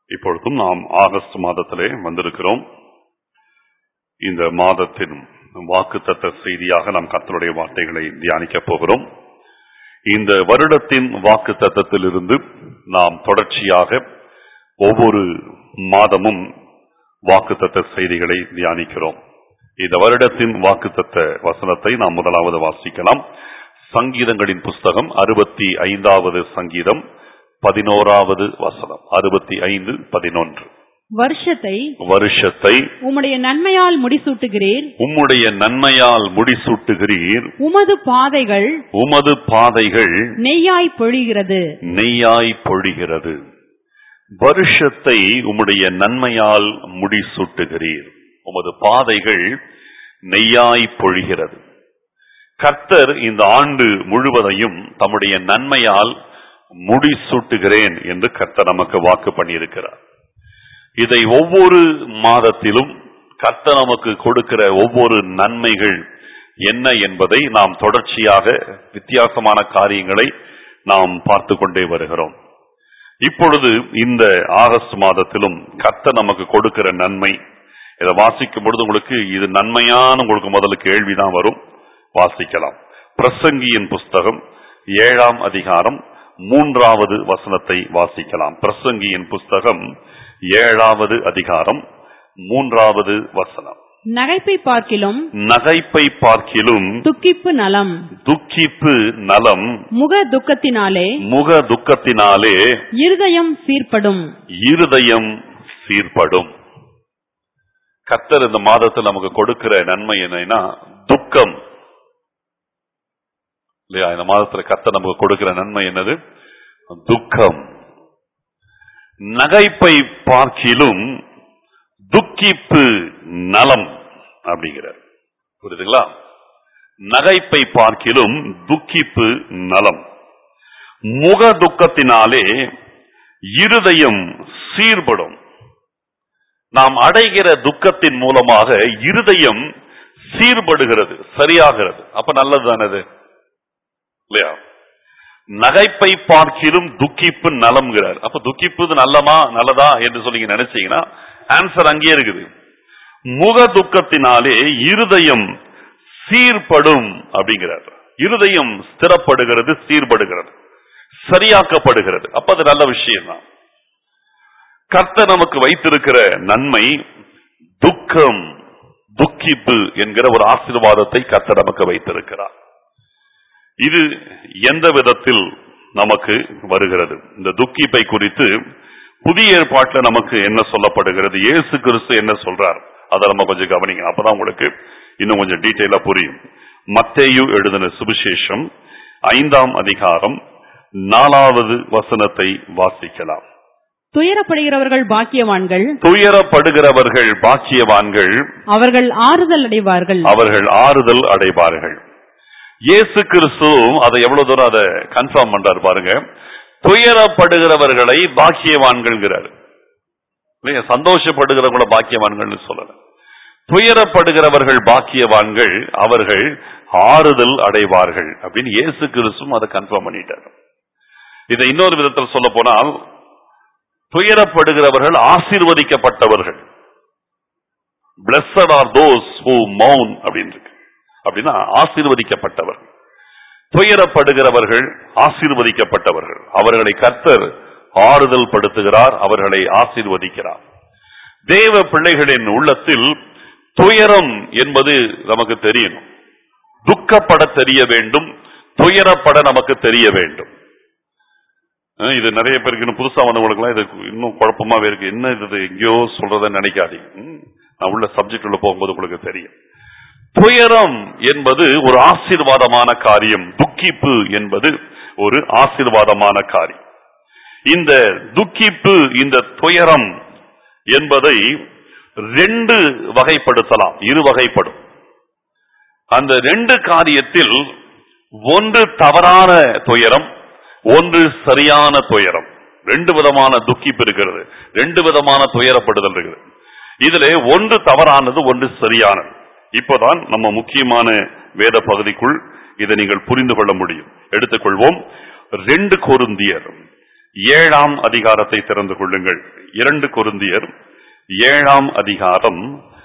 இப்பொழுதும் நாம் ஆகஸ்ட் மாதத்திலே வந்திருக்கிறோம் இந்த மாதத்தின் வாக்குத்தத்த செய்தியாக நாம் கர்த்தருடைய வார்த்தைகளை தியானிக்க போகிறோம் இந்த வருடத்தின் வாக்குத்தத்தத்திலிருந்து நாம் தொடர்ச்சியாக ஒவ்வொரு மாதமும் வாக்குத்தத்த செய்திகளை தியானிக்கிறோம் இந்த வருடத்தின் வாக்குத்தத்த வசனத்தை நாம் முதலாவது வாசிக்கலாம் சங்கீதங்களின் புஸ்தகம் அறுபத்தி ஐந்தாவது சங்கீதம் பதினோராவது வசனம் அறுபத்தி ஐந்து பதினொன்று வருஷத்தை வருஷத்தை உம்முடைய நன்மையால் முடிசூட்டுகிறீர் உம்முடைய நன்மையால் முடிசூட்டுகிறீர் உமது பாதைகள் உமது பாதைகள் நெய்யாய் பொழிகிறது நெய்யாய் பொழிகிறது வருஷத்தை உம்முடைய நன்மையால் முடிசூட்டுகிறீர் உமது பாதைகள் நெய்யாய் பொழிகிறது கர்த்தர் இந்த ஆண்டு முழுவதையும் தம்முடைய நன்மையால் முடிசூட்டுகிறேன் என்று கர்த்தர் நமக்கு வாக்கு பண்ணியிருக்கிறார் இதை ஒவ்வொரு மாதத்திலும் கர்த்தர் நமக்கு கொடுக்கிற ஒவ்வொரு நன்மைகள் என்ன என்பதை நாம் தொடர்ச்சியாக வித்தியாசமான காரியங்களை நாம் பார்த்து கொண்டே வருகிறோம் இப்பொழுது இந்த ஆகஸ்ட் மாதத்திலும் கர்த்தர் நமக்கு கொடுக்கிற நன்மை இதை வாசிக்கும் பொழுது உங்களுக்கு இது நன்மையான உங்களுக்கு முதல்ல கேள்விதான் வரும் வாசிக்கலாம் பிரசங்கியின் புஸ்தகம் ஏழாம் அதிகாரம் மூன்றாவது வசனத்தை வாசிக்கலாம் பிரசங்கியின் புஸ்தகம் ஏழாவது அதிகாரம் மூன்றாவது வசனம் நகைப்பை பார்க்கிலும் நகைப்பை பார்க்கிலும் துக்கிப்பு நலம் துக்கிப்பு நலம் முக துக்கத்தினாலே முக துக்கத்தினாலே இருதயம் சீர்படும் இருதயம் சீர்படும் கர்த்தர் இந்த மாதத்தில் நமக்கு கொடுக்கிற நன்மை என்னன்னா துக்கம் இல்லையா இந்த மாதத்துல கர்த்தர் நமக்கு கொடுக்கிற நன்மை என்னது துக்கம் நகைப்பை பார்க்கிலும் துக்கிப்பு நலம் அப்படிங்கிறார் புரியுதுங்களா நகைப்பை பார்க்கிலும் துக்கிப்பு நலம் முக துக்கத்தினாலே இருதயம் சீர்படும் நாம் அடைகிற துக்கத்தின் மூலமாக இருதயம் சீர்படுகிறது சரியாகிறது அப்ப நல்லது தானது இல்லையா நகைப்பை பார்க்கிலும் துக்கிப்பு நலம்ங்கிறார் அப்ப துக்கிப்பு இது நல்லமா நல்லதா என்று சொல்லி நீங்க நினைச்சீங்கன்னா ஆன்சர் அங்கே இருக்குது முக துக்கத்தினாலே இருதயம் சீர்படும் அப்படிங்கிறார் இருதயம் ஸ்திரப்படுகிறது சீர்படுகிறது சரியாக்கப்படுகிறது அப்ப அது நல்ல விஷயம் தான் கர்த்தர் நமக்கு வைத்திருக்கிற நன்மை துக்கம் துக்கிப்பு என்கிற ஒரு ஆசீர்வாதத்தை கர்த்தர் நமக்கு வைத்திருக்கிறார் இது எந்த விதத்தில் நமக்கு வருகிறது இந்த துக்கிப்பை குறித்து புதிய ஏற்பாட்டில் நமக்கு என்ன சொல்லப்படுகிறது இயேசு கிறிஸ்து என்ன சொல்றார் அதை நம்ம கொஞ்சம் கவனிங்க அப்பதான் உங்களுக்கு இன்னும் கொஞ்சம் டீட்டெயிலா புரியும் மத்தேயு எழுதின சுவிசேஷம் ஐந்தாம் அதிகாரம் நாலாவது வசனத்தை வாசிக்கலாம் துயரப்படுகிறவர்கள் பாக்கியவான்கள் துயரப்படுகிறவர்கள் பாக்கியவான்கள் அவர்கள் ஆறுதல் அடைவார்கள் அவர்கள் ஆறுதல் அடைவார்கள் இயேசு கிறிஸ்துவும் அதை எவ்வளவு தூரம் அதை கன்ஃபார்ம் பண்றாரு பாருங்க துயரப்படுகிறவர்களை பாக்கியவான்கள்ங்கிறார் இல்லையா சந்தோஷப்படுகிறவங்கள பாக்கியவான்கள்னு சொல்லல துயரப்படுகிறவர்கள் பாக்கியவான்கள் அவர்கள் ஆறுதல் அடைவார்கள் அப்படின்னு இயேசு கிறிஸ்துவும் அதை கன்ஃபார்ம் பண்ணிட்டார் இதை இன்னொரு விதத்தில் சொல்ல போனால் துயரப்படுகிறவர்கள் ஆசீர்வதிக்கப்பட்டவர்கள் பிளஸட் ஆர் தோஸ் ஹூ மவுன் அப்படின்னு இருக்கு அப்படின்னா ஆசீர்வதிக்கப்பட்டவர்கள் துயரப்படுகிறவர்கள் ஆசீர்வதிக்கப்பட்டவர்கள் அவர்களை கர்த்தர் ஆறுதல் படுத்துகிறார் அவர்களை ஆசீர்வதிக்கிறார் தேவ பிள்ளைகளின் உள்ளத்தில் துயரம் என்பது நமக்கு தெரியணும் துக்கப்பட தெரிய வேண்டும் துயரப்பட நமக்கு தெரிய வேண்டும் அஹ் இது நிறைய பேருக்கு இன்னும் புதுசா வந்தவங்களுக்குலாம் இது இன்னும் குழப்பமாவே இருக்கு என்ன இது எங்கேயோ சொல்றத நினைக்காதீங்க ம், நான் உள்ள சப்ஜெக்ட் உள்ள போகும்போது உங்களுக்கு தெரியும் துயரம் என்பது ஒரு ஆசீர்வாதமான காரியம் துக்கிப்பு என்பது ஒரு ஆசீர்வாதமான காரியம் இந்த துக்கிப்பு இந்த துயரம் என்பதை ரெண்டு வகைப்படுத்தலாம் இரு வகைப்படும் அந்த ரெண்டு காரியத்தில் ஒன்று தவறான துயரம் ஒன்று சரியான துயரம் ரெண்டு விதமான துக்கிப்பு இருக்கிறது ரெண்டு விதமான துயரப்படுதல் இருக்குது இதுல ஒன்று தவறானது ஒன்று சரியானது இப்போதான் நம்ம முக்கியமான வேத பகுதிக்குள் இதை நீங்கள் புரிந்து கொள்ள முடியும் எடுத்துக்கொள்வோம் ரெண்டு கொருந்தியர் ஏழாம் அதிகாரத்தை திறந்து கொள்ளுங்கள் இரண்டு கொருந்தியர் ஏழாம் அதிகாரம்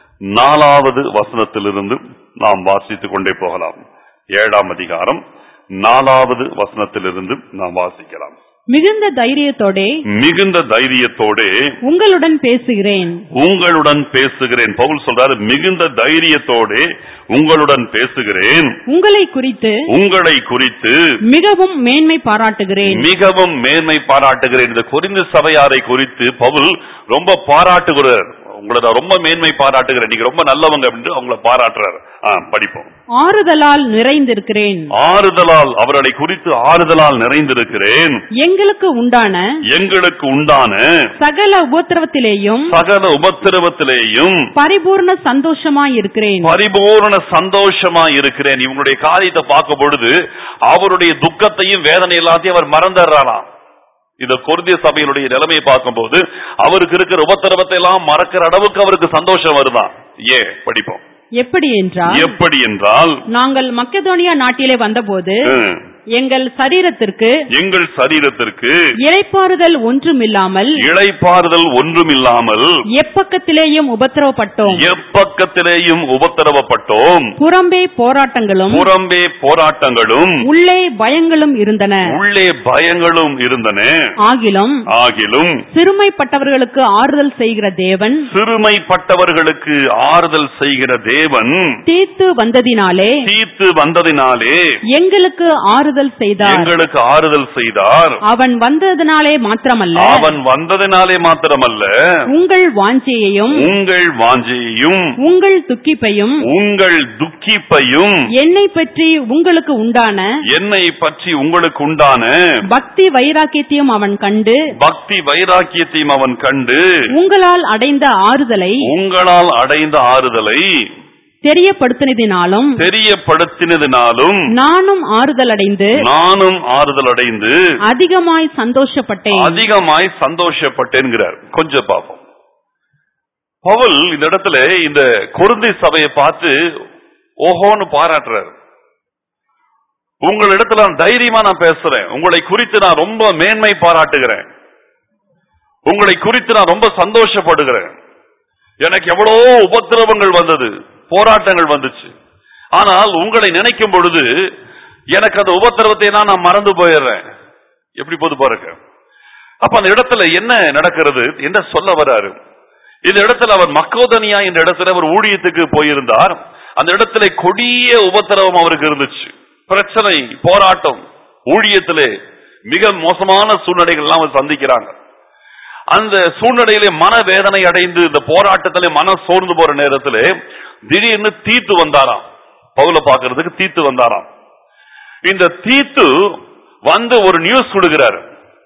நாலாவது வசனத்திலிருந்து நாம் வாசித்துக் கொண்டே போகலாம் ஏழாம் அதிகாரம் நாலாவது வசனத்திலிருந்து நாம் வாசிக்கலாம் மிகுந்த தைரியத்தோடே மிகுந்த தைரியத்தோடே உங்களுடன் பேசுகிறேன் உங்களுடன் பேசுகிறேன் பவுல் சொல்றாரு மிகுந்த தைரியத்தோடே உங்களுடன் பேசுகிறேன் உங்களை குறித்து உங்களை குறித்து மிகவும் மேன்மை பாராட்டுகிறேன் மிகவும் மேன்மை பாராட்டுகிறேன் இந்த கொரிந்து சபையாரை குறித்து பவுல் ரொம்ப பாராட்டுகிறார் உங்களை நான் ரொம்ப மேன்மை பாராட்டுகிறேன் நீங்க ரொம்ப நல்லவங்க அப்படின்னு அவங்கள பாராட்டுறாரு ஆ, படிப்போம் ஆறுதலால் நிறைந்திருக்கிறேன் ஆறுதலால் அவர்களை குறித்து ஆறுதலால் நிறைந்திருக்கிறேன் எங்களுக்கு உண்டான எங்களுக்கு உண்டான சகல உபத்திரவத்திலேயும் சகல உபத்திரவத்திலேயும் பரிபூர்ண சந்தோஷமாயிருக்கிறேன் பரிபூர்ண சந்தோஷமா இருக்கிறேன் இவங்களுடைய காரியத்தை பார்க்கும் பொழுது அவருடைய துக்கத்தையும் வேதனை எல்லாத்தையும் அவர் மறந்துடுறாராம் இந்த கொருந்திய சபையினுடைய நிலைமையை பார்க்கும்போது அவருக்கு இருக்கிற உபத்திரவத்தை எல்லாம் மறக்கிற அளவுக்கு அவருக்கு சந்தோஷம் வருதான் ஏ படிப்போம் எப்படி என்றால் எப்படி என்றால் நாங்கள் மக்கெதோனியா நாட்டிலே வந்தபோது ம், எங்கள் சரீரத்திற்கு எங்கள் சரீரத்திற்கு இளைப்பாறுதல் ஒன்றுமில்லாமல் இளைப்பாறுதல் ஒன்றுமில்லாமல் எப்பக்கத்திலேயும் உபத்திரவப்பட்டோம் எப்பக்கத்திலேயும் உபத்திரவப்பட்டோம் புறம்பே போராட்டங்களும் புறம்பே போராட்டங்களும் உள்ளே பயங்களும் இருந்தன உள்ளே பயங்களும் இருந்தன ஆகிலும் ஆகிலும் சிறுமைப்பட்டவர்களுக்கு ஆறுதல் செய்கிற தேவன் சிறுமைப்பட்டவர்களுக்கு ஆறுதல் செய்கிற தேவன் தீத்து வந்ததினாலே தீத்து வந்ததினாலே எங்களுக்கு ஆறுதல் செய்தார் எங்களுக்கு ஆறுதல் செய்தார் அவன் வந்ததினாலே மாத்திரமல்ல அவன் வந்ததினாலே மாத்திரமல்ல உங்கள் வாஞ்சையையும் உங்கள் வாஞ்சையையும் உங்கள் துக்கிப்பையும் உங்கள் துக்கிப்பையும் என்னை பற்றி உங்களுக்கு உண்டான என்னை பற்றி உங்களுக்கு உண்டான பக்தி வைராக்கியத்தையும் அவன் கண்டு பக்தி வைராக்கியத்தையும் அவன் கண்டு உங்களால் அடைந்த ஆறுதலை உங்களால் அடைந்த ஆறுதலை தெரியப்படுத்தினதினாலும் தெரியப்படுத்தினதினாலும் நானும் ஆறுதல் அடைந்து நானும் ஆறுதல் அடைந்து அதிகமாய் சந்தோஷப்பட்டேன் அதிகமாய் சந்தோஷப்பட்டேன்கிறார் கொஞ்சம் பார்ப்போம் பவுல் இந்த இடத்துல இந்த குருந்தி சபையை பார்த்து ஓஹோன்னு பாராட்டுறாரு உங்களிடத்துல நான் தைரியமா நான் பேசுறேன் உங்களை குறித்து நான் ரொம்ப மேன்மை பாராட்டுகிறேன் உங்களை குறித்து நான் ரொம்ப சந்தோஷப்படுகிறேன் எனக்கு எவ்வளவோ உபத்திரவங்கள் வந்தது போராட்டங்கள் வந்துச்சு ஆனால் உங்களை நினைக்கும் பொழுது எனக்கு அந்த உபத்திரவத்தை எல்லாம் நான் மறந்து போயிடுறேன் எப்படி போது பாருங்க அப்ப அந்த இடத்துல என்ன நடக்கிறது என்ன சொல்ல வராரு இந்த இடத்துல அவர் மக்கோதனியா என்ற இடத்துல அவர் ஊழியத்துக்கு போயிருந்தார் அந்த இடத்துல கொடிய உபத்திரவம் அவருக்கு இருந்துச்சு பிரச்சனை போராட்டம் ஊழியத்திலே மிக மோசமான சூழ்நிலைகள் எல்லாம் அவர் சந்திக்கிறாங்க அந்த சூழ்நிலையிலே மனவேதனை அடைந்து இந்த போராட்டத்திலே மன சோர்ந்து போற நேரத்திலே திடீர்னு தீத்து வந்தாராம் பவுல பாக்குறதுக்கு தீத்து வந்தாராம் இந்த தீத்து வந்து ஒரு நியூஸ் கொடுக்கிறாரு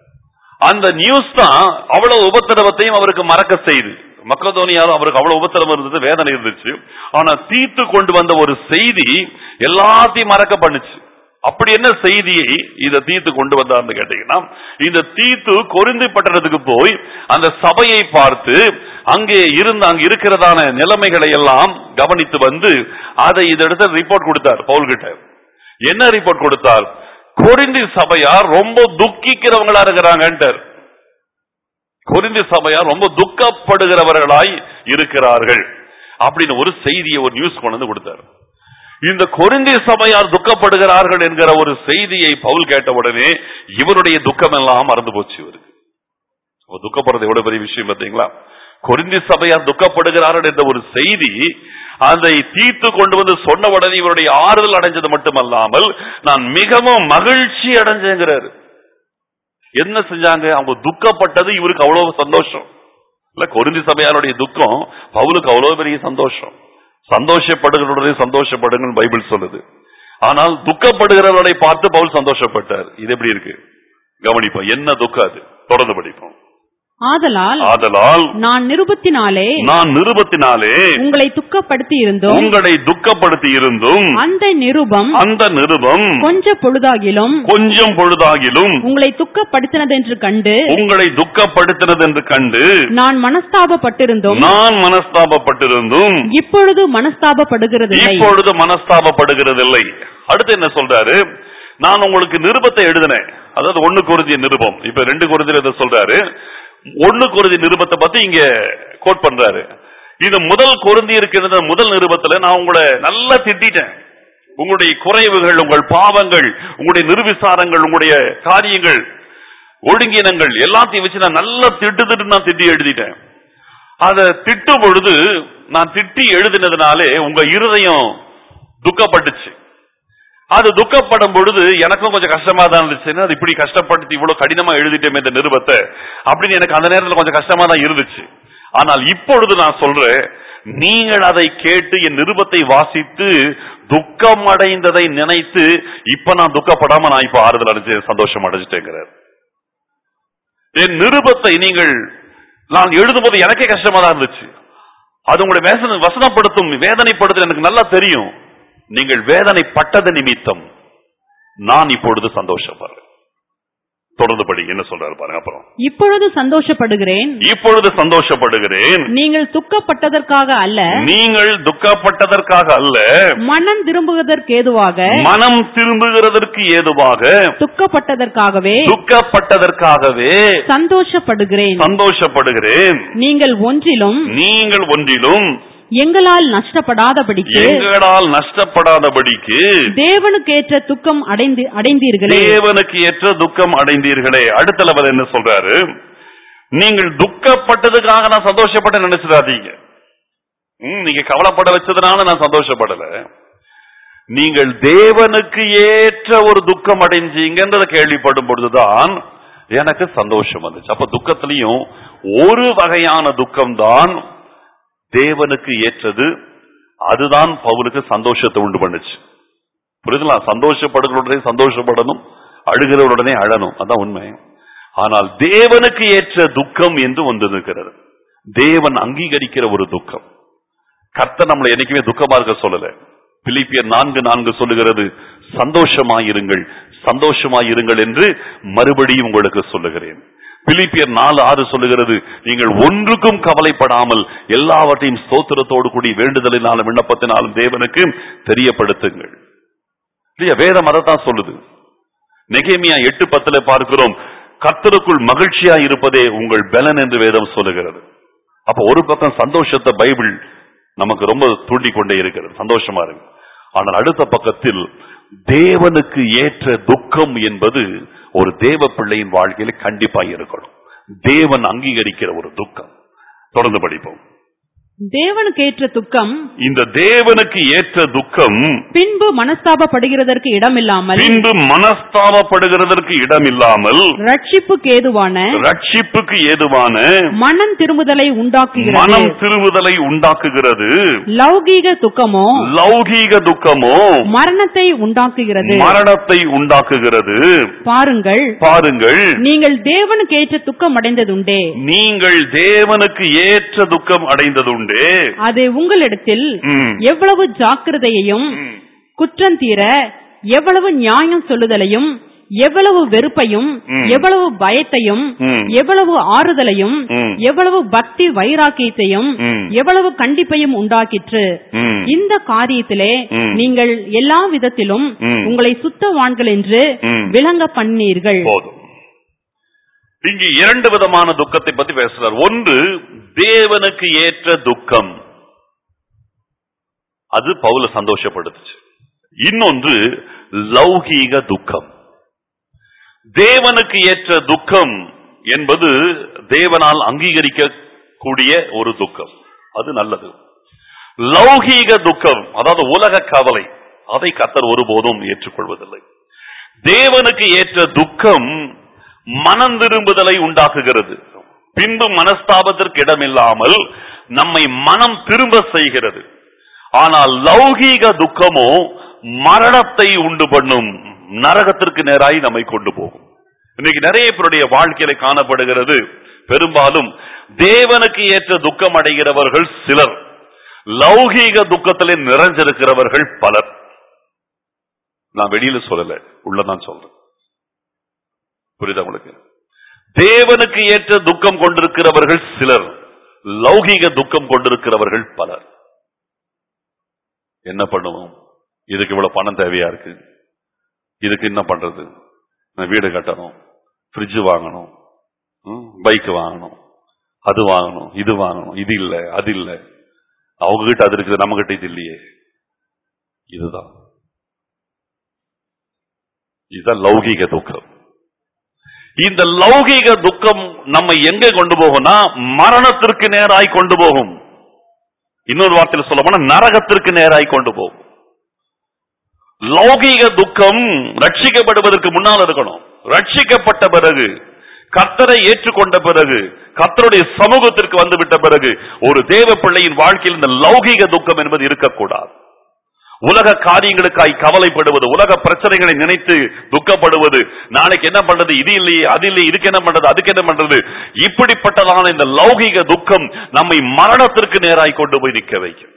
அந்த நியூஸ் தான் அவ்வளவு உபத்திரவத்தையும் அவருக்கு மறக்க செய்து மக்கதோனியால அவருக்கு அவ்வளவு உபத்திரவம் இருந்தது வேதனை இருந்துச்சு ஆனா தீத்து கொண்டு வந்த ஒரு செய்தி எல்லாத்தையும் மறக்க பண்ணுச்சு அப்படி என்ன செய்தியை இந்த தீத்து கொண்டு வந்தார்னு கேட்டீங்கன்னா இந்த தீத்து கொரிந்து பட்டணத்துக்கு போய் அந்த சபையை பார்த்து அங்கே இருந்து அங்க இருக்கிறதான நிலைமைகளை எல்லாம் கவனித்து வந்து அதை இந்த இடத்துல ரிப்போர்ட் கொடுத்தார் பவுல்கிட்ட என்ன ரிப்போர்ட் கொடுத்தார் கொரிந்தி சபையார் ரொம்ப துக்கிக்கிறவங்களா இருக்கிறாங்கன்ட்டார் கொரிந்தி சபையார் ரொம்ப துக்கப்படுகிறவர்களாய் இருக்கிறார்கள் அப்படின்னு ஒரு செய்தியை ஒரு நியூஸ் கொண்டு வந்து கொடுத்தார் இந்த கொரிந்தி சபையார் துக்கப்படுகிறார்கள் என்கிற ஒரு செய்தியை பவுல் கேட்ட உடனே இவருடைய துக்கம் எல்லாம் மறந்து போச்சு இவருக்கு அவர் துக்கப்படுறது எவ்வளவு பெரிய விஷயம் பார்த்தீங்களா கொரிந்தி சபையார் துக்கப்படுகிறார்கள் என்ற ஒரு செய்தி அதை தீர்த்து கொண்டு வந்து சொன்ன உடனே இவருடைய ஆறுதல் அடைஞ்சது மட்டுமல்லாமல் நான் மிகவும் மகிழ்ச்சி அடைஞ்சேங்கிறாரு என்ன செஞ்சாங்க அவங்க துக்கப்பட்டது இவருக்கு அவ்வளவு சந்தோஷம் இல்ல கொரிந்தி சபையாருடைய துக்கம் பவுலுக்கு அவ்வளவு பெரிய சந்தோஷம் சந்தோஷப்படுகிறவருடைய சந்தோஷப்படுங்கள் பைபிள் சொல்லுது ஆனால் துக்கப்படுகிறவர்களை பார்த்து பவுல் சந்தோஷப்பட்டார் இது எப்படி இருக்கு கவனிப்போம் என்ன துக்கம் அது தொடர்ந்து படிப்போம் ஆதலால் ஆதலால் நான் நிருபத்தினாலே நான் நிருபத்தினாலே உங்களை துக்கப்படுத்தி இருந்தோம் உங்களை துக்கப்படுத்தி இருந்தும் அந்த நிருபம் அந்த நிருபம் கொஞ்ச பொழுதாகிலும் கொஞ்சம் பொழுதாகிலும் உங்களை துக்கப்படுத்தினதென்று கண்டு உங்களை துக்கப்படுத்தினது என்று கண்டு நான் மனஸ்தாபப்பட்டிருந்தோம் நான் மனஸ்தாபப்பட்டிருந்தும் இப்பொழுது மனஸ்தாபப்படுகிறதில்லை இப்பொழுது மனஸ்தாபப்படுகிறதில்லை அடுத்து என்ன சொல்றாரு நான் உங்களுக்கு நிருபத்தை எழுதினேன் அதாவது ஒண்ணு குருதிய நிருபம் இப்ப ரெண்டு குருதியில இதை சொல்றாரு ஒண்ணு குருதி நிருபத்தை பத்தி இங்க கோட் பண்றாரு இது முதல் குருந்தி இருக்கிறது முதல் நிருபத்துல நான் உங்களை நல்லா திட்டிட்டேன் உங்களுடைய குறைவுகள் உங்கள் பாவங்கள் உங்களுடைய நிர்விசாரங்கள் உங்களுடைய காரியங்கள் ஒழுங்கினங்கள் எல்லாத்தையும் வச்சு நான் நல்லா திட்டு திட்டு நான் திட்டி எழுதிட்டேன் அதை திட்டும் பொழுது நான் திட்டி எழுதினதுனாலே உங்க இருதயம் துக்கப்பட்டுச்சு அது துக்கப்படும் பொழுது எனக்கும் கொஞ்சம் கஷ்டமா தான் இருந்துச்சு என்ன, அது இப்படி கஷ்டப்பட்டு இவ்வளவு கடினமா எழுதிட்டேமே இந்த நிருபத்தை அப்படின்னு எனக்கு அந்த நேரத்துல கொஞ்சம் கஷ்டமா தான் இருந்துச்சு ஆனால் இப்பொழுது நான் சொல்றேன் நீங்கள் அதை கேட்டு என் நிருபத்தை வாசித்து துக்கம் அடைந்ததை நினைத்து இப்ப நான் துக்கப்படாம நான் இப்ப ஆறுதல் அடைஞ்சு சந்தோஷம் அடைஞ்சிட்டேங்கிறார் என் நிருபத்தை நீங்கள் நான் எழுதும்போது எனக்கே கஷ்டமா தான் இருந்துச்சு அது உங்களை வேசன வசனப்படுத்தும் வேதனைப்படுத்தும் எனக்கு நல்லா தெரியும் நீங்கள் வேதனைப்பட்டது நிமித்தம் நான் இப்பொழுது சந்தோஷப்படுறேன் தொடர்ந்து படி என்ன சொல்றாரு பாருங்க அப்புறம் இப்பொழுது சந்தோஷப்படுகிறேன் இப்பொழுது சந்தோஷப்படுகிறேன் நீங்கள் துக்கப்பட்டதற்காக அல்ல நீங்கள் துக்கப்பட்டதற்காக அல்ல மனம் திரும்புவதற்கேதுவாக மனம் திரும்புகிறதற்கு ஏதுவாக துக்கப்பட்டதற்காகவே துக்கப்பட்டதற்காகவே சந்தோஷப்படுகிறேன் சந்தோஷப்படுகிறேன் நீங்கள் ஒன்றிலும் நீங்கள் ஒன்றிலும் எங்களால் நஷ்டப்படாதபடிக்கு எங்களால் நஷ்டப்படாதபடிக்கு தேவனுக்கேற்ற துக்கம் அடைந்து அடைந்தீர்களே தேவனுக்கு ஏற்ற துக்கம் அடைந்தீர்களே அடுத்த லெவல் என்ன சொல்றாரு நீங்கள் துக்கப்பட்டதுக்காக நான் சந்தோஷப்பட்ட நினைச்சிடாதீங்க ம், நீங்க கவலைப்பட வச்சதுனால நான் சந்தோஷப்படல நீங்கள் தேவனுக்கு ஏற்ற ஒரு துக்கம் அடைஞ்சீங்கன்றத கேள்விப்படும் பொழுதுதான் எனக்கு சந்தோஷம் வந்துச்சு அப்ப துக்கத்திலையும் ஒரு வகையான துக்கம் தான் தேவனுக்கு ஏற்றது அதுதான் பவுலுக்கு சந்தோஷத்தை உண்டு பண்ணுச்சு புரியுதுங்களா சந்தோஷப்படுகிறவுடனே சந்தோஷப்படணும் அழுகிறவுடனே அழணும் அதான் உண்மை ஆனால் தேவனுக்கு ஏற்ற துக்கம் என்று ஒன்று இருக்கிறது தேவன் அங்கீகரிக்கிற ஒரு துக்கம் கர்த்தர் நம்மளை என்னைக்குமே துக்கமா இருக்க சொல்லல பிலிப்பியர் நான்கு நான்கு சொல்லுகிறது சந்தோஷமாயிருங்கள் சந்தோஷமாயிருங்கள் என்று மறுபடியும் உங்களுக்கு சொல்லுகிறேன் பிலிப்பியர் நாலு ஆறு சொல்லுகிறது நீங்கள் ஒன்றுக்கும் கவலைப்படாமல் எல்லாவற்றையும் ஸ்தோத்திரத்தோடு கூடி வேண்டுதலினாலும் விண்ணப்பத்தினாலும் தேவனுக்கு தெரியப்படுத்துங்கள் இல்லையா வேதம் அதைத்தான் சொல்லுது நெகேமியா எட்டு பத்துல பார்க்கிறோம் கர்த்தருக்குள் மகிழ்ச்சியா இருப்பதே உங்கள் பலன் என்று வேதம் சொல்லுகிறது அப்ப ஒரு பக்கம் சந்தோஷத்தை பைபிள் நமக்கு ரொம்ப தூண்டிக் கொண்டே இருக்கிறது சந்தோஷமா இருக்கு ஆனால் அடுத்த பக்கத்தில் தேவனுக்கு ஏற்ற துக்கம் என்பது ஒரு தேவ பிள்ளையின் வாழ்க்கையில கண்டிப்பா இருக்கணும் தேவன் அங்கீகரிக்கிற ஒரு துக்கம் தொடர்ந்து படிப்போம் தேவனுக்கேற்ற துக்கம் இந்த தேவனுக்கு ஏற்ற துக்கம் பின்பு மனஸ்தாபப்படுகிறதற்கு இடமில்லாமல் பின்பு மனஸ்தாபப்படுகிறதற்கு இடமில்லாமல் ரட்சிப்புக்கு ஏதுவான ரட்சிப்புக்கு ஏதுவான மனம் திரும்புதலை உண்டாக்குகிறது மனம் திருவுதலை உண்டாக்குகிறது லௌகீக துக்கமோ லௌகீக துக்கமோ மரணத்தை உண்டாக்குகிறது மரணத்தை உண்டாக்குகிறது பாருங்கள் பாருங்கள் நீங்கள் தேவனுக்கு ஏற்ற துக்கம் அடைந்ததுண்டே நீங்கள் தேவனுக்கு ஏற்ற துக்கம் அடைந்ததுண்டே அது உங்களிடத்தில் ம். எவ்வளவு ஜாக்கிரதையையும் ம். குற்றம் தீர எவ்வளவு நியாயம் சொல்லுதலையும் எவ்வளவு வெறுப்பையும் ம். எவ்வளவு பயத்தையும் ம். எவ்வளவு ஆறுதலையும் ம். எவ்வளவு பக்தி வைராக்கியத்தையும் ம். எவ்வளவு கண்டிப்பையும் உண்டாக்கிற்று ம். இந்த காரியத்திலே ம். நீங்கள் எல்லா விதத்திலும் ம். உங்களை சுத்தவான்கள் என்று ம். விளங்க பண்ணீர்கள் போதும் இங்கு இரண்டு விதமான துக்கத்தை பத்தி பேசுறார் ஒன்று தேவனுக்கு ஏற்ற துக்கம் அது பவுல சந்தோஷப்படுத்துச்சு இன்னொன்று லௌகீக துக்கம் தேவனுக்கு ஏற்ற துக்கம் என்பது தேவனால் அங்கீகரிக்க கூடிய ஒரு துக்கம் அது நல்லது லௌகீக துக்கம் அதாவது உலக கவலை அதை கத்தர் ஒருபோதும் ஏற்றுக்கொள்வதில்லை தேவனுக்கு ஏற்ற துக்கம் மனம் திரும்புதலை உண்டாக்குகிறது பின்பு மனஸ்தாபத்திற்கு இடமில்லாமல் நம்மை மனம் திரும்ப செய்கிறது ஆனால் லௌகீக துக்கமோ மரணத்தை உண்டு பண்ணும் நரகத்திற்கு நேராய் நம்மை கொண்டு போகும் இன்னைக்கு நிறைய பேருடைய வாழ்க்கையில காணப்படுகிறது பெரும்பாலும் தேவனுக்கு ஏற்ற துக்கம் அடைகிறவர்கள் சிலர் லௌகீக துக்கத்திலே நிறைஞ்சிருக்கிறவர்கள் பலர் நான் வெளியில சொல்லல உள்ளதான் சொல்றேன் புரியுதா உங்களுக்கு தேவனுக்கு ஏற்ற துக்கம் கொண்டிருக்கிறவர்கள் சிலர் லௌகீக துக்கம் கொண்டிருக்கிறவர்கள் பலர் என்ன பண்ணுவோம் இதுக்கு இவ்வளவு பணம் தேவையா இருக்கு இதுக்கு என்ன பண்றது நான் வீடு கட்டணும் ஃப்ரிட்ஜ் வாங்கணும் பைக் வாங்கணும் அது வாங்கணும் இது வாங்கணும் இது இல்ல அது இல்ல அவங்க கிட்ட அது இருக்குது நம்ம கிட்ட இது இல்லையே இதுதான் இதுதான் லௌகீக துக்கம் இந்த லௌகீக துக்கம் நம்ம எங்க கொண்டு போகும்னா மரணத்திற்கு நேராய் கொண்டு போகும் இன்னொரு வார்த்தையில் சொல்ல போனா நரகத்திற்கு நேராய் கொண்டு போகும் லௌகீக துக்கம் ரட்சிக்கப்படுவதற்கு முன்னால் இருக்கணும் ரட்சிக்கப்பட்ட பிறகு கர்த்தரை ஏற்றுக்கொண்ட பிறகு கர்த்தருடைய சமூகத்திற்கு வந்துவிட்ட பிறகு ஒரு தேவ பிள்ளையின் வாழ்க்கையில் இந்த லௌகீக துக்கம் என்பது இருக்கக்கூடாது உலக காரியங்களுக்காய் கவலைப்படுவது உலக பிரச்சனைகளை நினைத்து துக்கப்படுவது நாளைக்கு என்ன பண்றது இது இல்லையே அது இல்லையே இதுக்கு என்ன பண்றது அதுக்கு என்ன பண்றது இப்படிப்பட்டதான இந்த லௌகீக துக்கம் நம்மை மரணத்திற்கு நேராய் கொண்டு போய் நிற்க வைக்கும்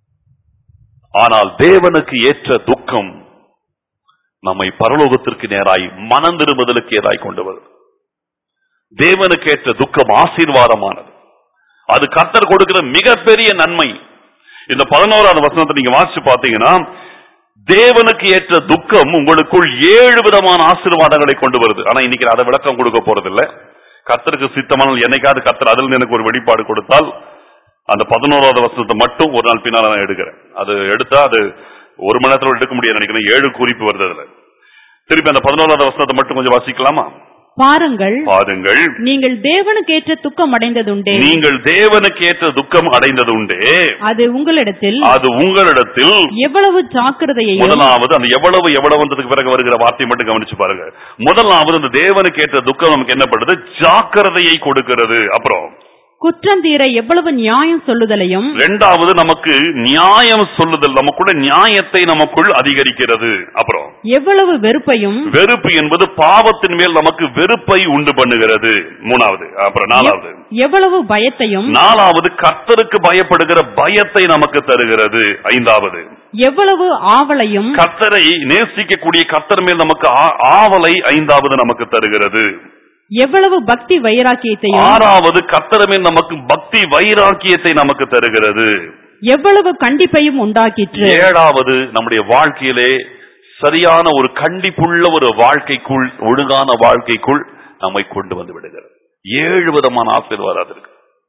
ஆனால் தேவனுக்கு ஏற்ற துக்கம் நம்மை பரலோகத்திற்கு நேராய் மனம் திரும்புதலுக்கு நேராய் கொண்டு வரும் தேவனுக்கு ஏற்ற துக்கம் ஆசீர்வாதமானது அது கர்த்தர் கொடுக்கிற மிகப்பெரிய நன்மை இந்த பதினோராவது வசனத்தை நீங்க வாசிச்சு பாத்தீங்கன்னா தேவனுக்கு ஏற்ற துக்கம் உங்களுக்குள் ஏழு விதமான ஆசீர்வாதங்களை கொண்டு வருது ஆனா இன்னைக்கு நான் அதை விளக்கம் கொடுக்க போறதில்ல கர்த்தருக்கு சித்தமான என்னைக்காவது கர்த்தர் அதில் எனக்கு ஒரு வெளிப்பாடு கொடுத்தால் அந்த பதினோராவது வசனத்தை மட்டும் ஒரு நாள் பின்னால் நான் எடுக்கிறேன் அது எடுத்தா அது ஒரு மணி நேரத்துல எடுக்க முடியாது நினைக்கிறேன் ஏழு குறிப்பு வருது அதுல திருப்பி அந்த பதினோராவது வசனத்தை மட்டும் கொஞ்சம் வாசிக்கலாமா பாருங்கள் பாருங்கள் நீங்கள் தேவனுக்கேற்ற துக்கம் அடைந்ததுண்டே நீங்கள் தேவனுக்கு ஏற்ற துக்கம் அடைந்தது உண்டே அது உங்களிடத்தில் அது உங்களிடத்தில் எவ்வளவு ஜாக்கிரதையையும் முதலாவது அந்த எவ்வளவு எவ்வளவுன்றதுக்கு பிறகு வருகிற வார்த்தை மட்டும் கவனிச்சு பாருங்க முதலாவது அந்த தேவனுக்கு ஏற்ற துக்கம் நமக்கு என்ன பண்ணுது ஜாக்கிரதையை கொடுக்கிறது அப்புறம் குற்றம் தீர எவ்வளவு நியாயம் சொல்லுதலையும் இரண்டாவது நமக்கு நியாயம் சொல்லுதல் நமக்குள்ள நியாயத்தை நமக்குள் அதிகரிக்கிறது அப்புறம் எவ்வளவு வெறுப்பையும் வெறுப்பு என்பது பாவத்தின் மேல் நமக்கு வெறுப்பை உண்டு பண்ணுகிறது மூணாவது அப்புறம் நாலாவது எவ்வளவு பயத்தையும் நாலாவது கர்த்தருக்கு பயப்படுகிற பயத்தை நமக்கு தருகிறது ஐந்தாவது எவ்வளவு ஆவலையும் கர்த்தரை நேசிக்கக்கூடிய கர்த்தர் மேல் நமக்கு ஆ- ஆவலை ஐந்தாவது நமக்கு தருகிறது எவ்வளவு பக்தி வைராக்கியத்தையும் ஆறாவது கர்த்தர் மேல் நமக்கு பக்தி வைராக்கியத்தை நமக்கு தருகிறது எவ்வளவு கண்டிப்பையும் உண்டாக்கிற்று ஏழாவது நம்முடைய வாழ்க்கையிலே சரியான ஒரு கண்டிப்புள்ள ஒரு வாழ்க்கைக்குள் ஒழுங்கான வாழ்க்கைக்குள் நம்மை கொண்டு வந்து விடுகிறது ஏழு விதமான ஆசீர்வாதம் இருக்கு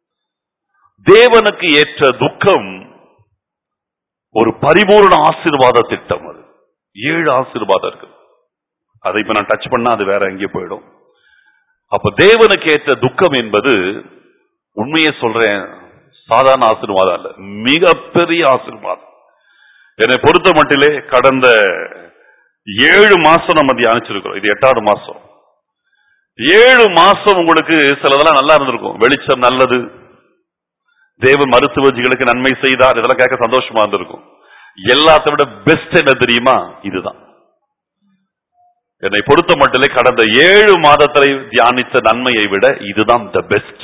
தேவனுக்கு ஏற்ற துக்கம் ஒரு பரிபூர்ண ஆசீர்வாத திட்டம் அது ஏழு ஆசீர்வாதம் இருக்கு அதை இப்ப நான் டச் பண்ணா அது வேற எங்கேயோ போயிடும் அப்ப தேவனுக்கு ஏற்ற துக்கம் என்பது உண்மையை சொல்றேன் சாதாரண ஆசீர்வாதம் அல்ல மிகப்பெரிய ஆசீர்வாதம் என்னை பொறுத்த மட்டிலே கடந்த ஏழு மாசம் நம்ம தியானிச்சிருக்கிறோம் இது எட்டாவது மாசம் ஏழு மாசம் உங்களுக்கு சிலதெல்லாம் நல்லா இருந்திருக்கும் வெளிச்சம் நல்லது தேவன் மருத்துவஜிகளுக்கு நன்மை செய்தார் இதெல்லாம் கேட்க சந்தோஷமா இருந்திருக்கும் எல்லாத்தை விட பெஸ்ட் என்ன தெரியுமா இதுதான் என்னை பொறுத்த மட்டிலே கடந்த ஏழு மாதத்திலே தியானித்த நன்மையை விட இதுதான் த பெஸ்ட்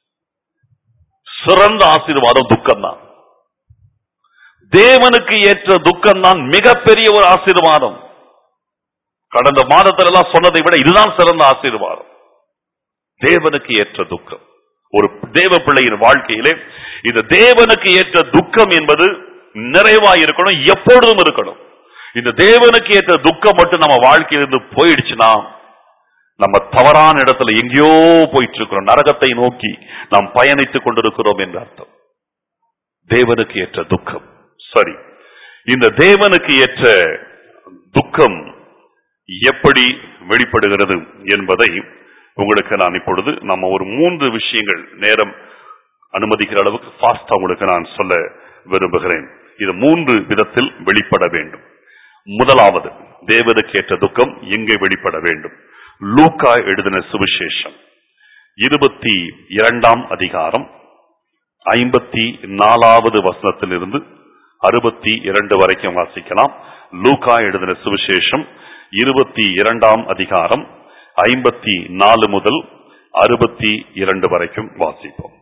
சிறந்த ஆசீர்வாதம் துக்கம் தான் தேவனுக்கு ஏற்ற துக்கம் தான் மிகப்பெரிய ஒரு ஆசீர்வாதம் கடந்த மாதத்துல எல்லாம் சொன்னதை விட இதுதான் சிறந்த ஆசீர்வாதம் தேவனுக்கு ஏற்ற துக்கம் ஒரு தேவ பிள்ளையின் வாழ்க்கையிலே இந்த தேவனுக்கு ஏற்ற துக்கம் என்பது நிறைவா இருக்கணும் எப்பொழுதும் இருக்கணும் இந்த தேவனுக்கு ஏற்ற துக்கம் மட்டும் நம்ம வாழ்க்கையிலிருந்து போயிடுச்சுன்னா நம்ம தவறான இடத்துல எங்கேயோ போயிட்டு இருக்கிறோம் நரகத்தை நோக்கி நாம் பயணித்துக் கொண்டிருக்கிறோம் என்று அர்த்தம் தேவனுக்கு ஏற்ற துக்கம் சரி இந்த தேவனுக்கு ஏற்ற துக்கம் எப்படி வெளிப்படுகிறது என்பதை உங்களுக்கு நான் இப்பொழுது நம்ம ஒரு மூன்று விஷயங்கள் நேரம் அனுமதிக்கிற அளவுக்கு ஃபாஸ்டா உங்களுக்கு நான் சொல்ல விரும்புகிறேன் இது மூன்று விதத்தில் வெளிப்பட வேண்டும் முதலாவது தேவனுக்கு ஏற்ற துக்கம் எங்கே வெளிப்பட வேண்டும் லூக்கா எழுதின சுவிசேஷம் இருபத்தி இரண்டாம் அதிகாரம் ஐம்பத்தி நாலாவது வசனத்திலிருந்து அறுபத்தி இரண்டு வரைக்கும் வாசிக்கலாம் லூக்கா எழுதின சுவிசேஷம் இருபத்தி இரண்டாம் அதிகாரம் ஐம்பத்தி நாலு முதல் அறுபத்தி இரண்டு வரைக்கும் வாசிப்போம்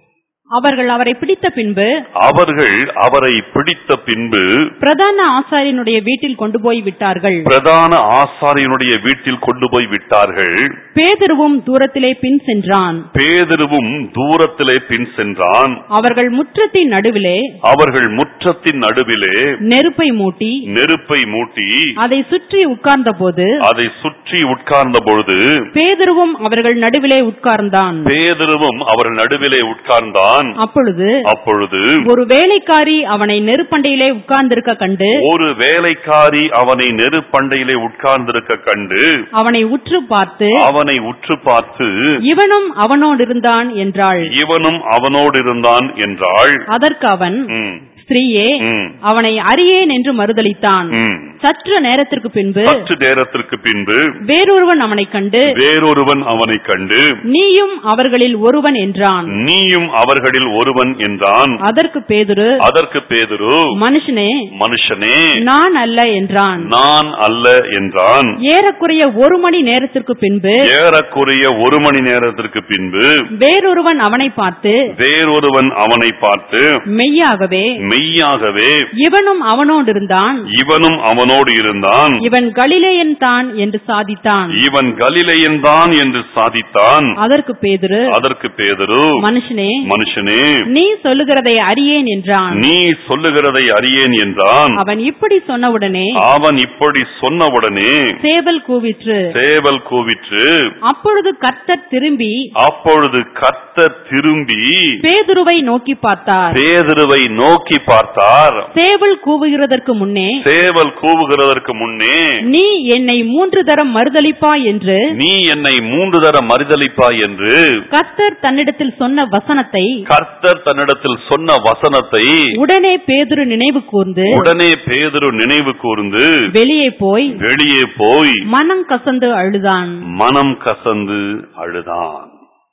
அவர்கள் அவரை பிடித்த பின்பு அவர்கள் அவரை பிடித்த பின்பு பிரதான ஆசாரியனுடைய வீட்டில் கொண்டு போய் விட்டார்கள் பிரதான ஆசாரியனுடைய வீட்டில் கொண்டு போய் விட்டார்கள் பேதுருவும் தூரத்திலே பின் சென்றான் பேதருவும் தூரத்திலே பின் சென்றான் அவர்கள் முற்றத்தின் நடுவிலே அவர்கள் முற்றத்தின் நடுவிலே நெருப்பை மூட்டி நெருப்பை மூட்டி அதை சுற்றி உட்கார்ந்தபோது அதை சுற்றி உட்கார்ந்த பொழுது பேதுருவும் அவர்கள் நடுவிலே உட்கார்ந்தான் பேதருவும் அவர்கள் நடுவிலே உட்கார்ந்தான் அப்பொழுது அப்பொழுது ஒரு வேலைக்காரி அவனை நெருப்பண்டையிலே உட்கார்ந்திருக்க கண்டு ஒரு வேலைக்காரி அவனை நெருப்பண்டையிலே உட்கார்ந்திருக்க கண்டு அவனை உற்று பார்த்து அவனை உற்று பார்த்து இவனும் அவனோடு இருந்தான் என்றாள் இவனும் அவனோடு இருந்தான் என்றாள் அதற்கு அவன் ம், ஸ்திரீயே ம், அவனை அறியேன் என்று மறுதலித்தான் ம். சற்று நேரத்திற்கு பின்பு சற்று நேரத்திற்கு பின்பு வேறொருவன் அவனைக் கண்டு வேறொருவன் அவனைக் கண்டு நீயும் அவர்களில் ஒருவன் என்றான் நீயும் அவர்களில் ஒருவன் என்றான் அதற்கு பேதுரு அதற்கு பேதுரு மனுஷனே மனுஷனே நான் அல்ல என்றான் நான் அல்ல என்றான் ஏறக்குறைய ஒரு மணி நேரத்திற்கு பின்பு ஏறக்குறைய ஒரு மணி நேரத்திற்கு பின்பு வேறொருவன் அவனை பார்த்து வேறொருவன் அவனை பார்த்து மெய்யாகவே மெய்யாகவே இவனும் அவனோடு இருந்தான் இவனும் அவனோடு இருந்தான் இவன் கலிலேயன் தான் என்று சாதித்தான் இவன் கலிலேயன் தான் என்று சாதித்தான் அதற்கு பேதுரு அதற்கு பேதரு மனுஷனே மனுஷனே நீ சொல்லுகிறதை அறியேன் என்றான் நீ சொல்லுகிறதை அறியேன் என்றான் அவன் இப்படி சொன்னவுடனே அவன் இப்படி சொன்னவுடனே சேவல் கூவிற்று சேவல் கூவிற்று அப்பொழுது கர்த்தர் திரும்பி அப்பொழுது கர்த்தர் திரும்பி பேதுருவை நோக்கி பார்த்தார் பேதுருவை நோக்கி பார்த்தார் சேவல் கூவுகிறதற்கு முன்னே சேவல் கூவுகிறதற்கு முன்னே நீ என்னை மூன்று தரம் மறுதலிப்பா என்று நீ என்னை மூன்று தர மறுதலிப்பாய் என்று கர்த்தர் தன்னிடத்தில் சொன்ன வசனத்தை கர்த்தர் தன்னிடத்தில் சொன்ன வசனத்தை உடனே பேதுரு நினைவு கூர்ந்து உடனே பேதுரு நினைவு கூர்ந்து வெளியே போய் வெளியே போய் மனம் கசந்து அழுதான் மனம் கசந்து அழுதான்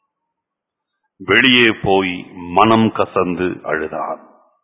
வெளியே போய் மனம் கசந்து அழுதான்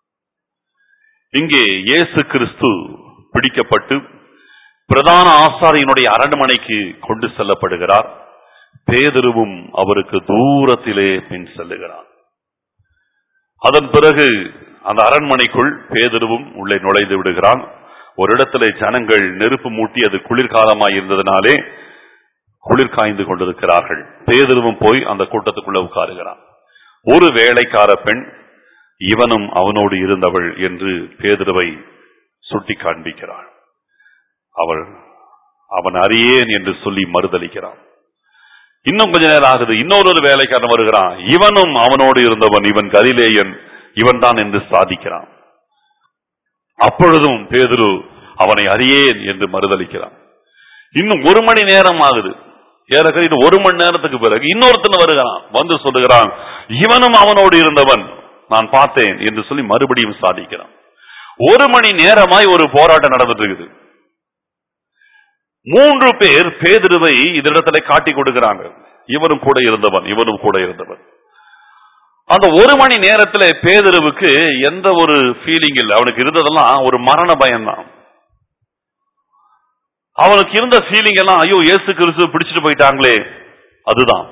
இங்கே இயேசு கிறிஸ்து பிடிக்கப்பட்டு பிரதான ஆசாரியனுடைய அரண்மனைக்கு கொண்டு செல்லப்படுகிறார் பேதுருவும் அவருக்கு தூரத்திலே பின் செல்லுகிறார் அதன் பிறகு அந்த அரண்மனைக்குள் பேதுருவும் உள்ளே நுழைந்து விடுகிறான் ஒரு இடத்திலே ஜனங்கள் நெருப்பு மூட்டி அது குளிர்காலமாய் இருந்ததினாலே குளிர் காய்ந்து கொண்டிருக்கிறார்கள் பேதுருவும் போய் அந்த கூட்டத்துக்குள்ள உட்காருகிறான் ஒரு வேலைக்கார பெண் இவனும் அவனோடு இருந்தவள் என்று பேதுருவை சுட்டி காண்பிக்கிறாள் அவள் அவன் அறியேன் என்று சொல்லி மறுதலிக்கிறான் இன்னும் கொஞ்ச நேரம் ஆகுது இன்னொரு வேலைக்காரன் வருகிறான் இவனும் அவனோடு இருந்தவன் இவன் கலிலேயன் இவன் தான் என்று சாதிக்கிறான் அப்பொழுதும் பேதுரு அவனை அறியேன் என்று மறுதலிக்கிறான் இன்னும் ஒரு மணி நேரம் ஆகுது ஏறக்குறைய இது ஒரு மணி நேரத்துக்கு பிறகு இன்னொருத்தன் வருகிறான் வந்து சொல்லுகிறான் இவனும் அவனோடு இருந்தவன் நான் பார்த்தேன் என்று சொல்லி மறுபடியும் சாதிக்கிறான் ஒரு மணி நேரமாய் ஒரு போராட்டம் நடந்துட்டு இருக்குது மூன்று பேர் பேதிருவை இதனிடத்துல காட்டி கொடுக்கிறாங்க இவனும் கூட இருந்தவன் இவனும் கூட இருந்தவன் அந்த ஒரு மணி நேரத்துல பேதிருவுக்கு எந்த ஒரு ஃபீலிங் இல்லை அவனுக்கு இருந்ததெல்லாம் ஒரு மரண பயம்தான் அவனுக்கு இருந்த ஃபீலிங் எல்லாம் ஐயோ இயேசு கிறிஸ்து பிடிச்சிட்டு போயிட்டாங்களே அதுதான்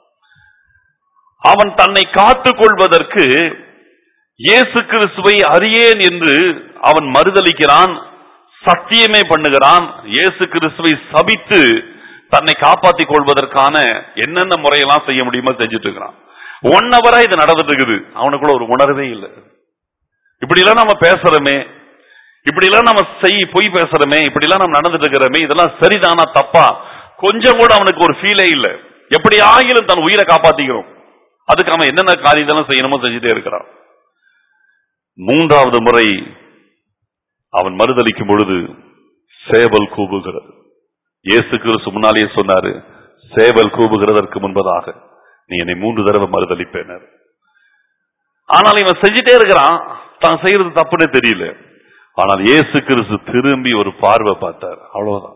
அவன் தன்னை காத்துக் கொள்வதற்கு இயேசு கிறிஸ்துவை அறியேன் என்று அவன் மறுதலிக்கிறான் சத்தியமே பண்ணுகிறான் இயேசு கிறிஸ்துவை சபித்து தன்னை காப்பாத்திக் கொள்வதற்கான என்னென்ன முறையெல்லாம் செய்ய முடியுமோ செஞ்சுட்டு இருக்கிறான் ஒன் ஹவரா இது நடந்துட்டு இருக்குது அவனுக்குள்ள ஒரு உணர்வே இல்லை இப்படி எல்லாம் நம்ம பேசுறோமே இப்படி எல்லாம் நம்ம செய் பொய் பேசுறோமே இப்படி எல்லாம் நம்ம நடந்துட்டு இருக்கிறோமே இதெல்லாம் சரிதானா தப்பா கொஞ்சம் கூட அவனுக்கு ஒரு ஃபீலே இல்ல எப்படி ஆகிலும் தன் உயிரை காப்பாத்திக்கிறோம் அதுக்கு அவன் என்னென்ன காரியத்தெல்லாம் செய்யணுமோ செஞ்சுட்டே இருக்கிறான் மூன்றாவது முறை அவன் மறுதலிக்கும் பொழுது சேவல் கூவுகிறது இயேசு கிறிஸ்து முன்னாலேயே சொன்னாரு சேவல் கூவுகிறதற்கு முன்பதாக நீ என்னை மூன்று தடவை மறுதலிப்பேனர் ஆனால் இவன் செஞ்சுட்டே இருக்கிறான் தான் செய்யறது தப்புன்னு தெரியல ஆனால் இயேசு கிறிஸ்து திரும்பி ஒரு பார்வை பார்த்தார் அவ்வளவுதான்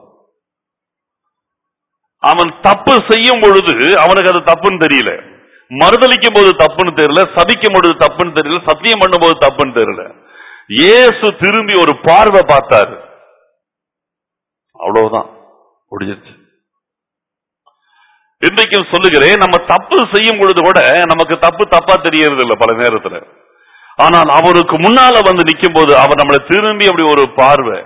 அவன் தப்பு செய்யும் பொழுது அவனுக்கு அது தப்புன்னு தெரியல மறுதலிக்கும் போது தப்புன்னு தெரியல சபிக்கும் பொழுது தப்புன்னு தெரியல சத்தியம் பண்ணும்போது தப்புன்னு தெரியல இயேசு திரும்பி ஒரு பார்வை பார்த்தாரு அவ்வளவுதான் முடிஞ்சிருச்சு இன்றைக்கும் சொல்லுகிறேன் நம்ம தப்பு செய்யும் பொழுது கூட நமக்கு தப்பு தப்பா தெரியறது இல்ல பல நேரத்துல ஆனால் அவருக்கு முன்னால வந்து நிக்கும் போது அவர் நம்மளை திரும்பி அப்படி ஒரு பார்வை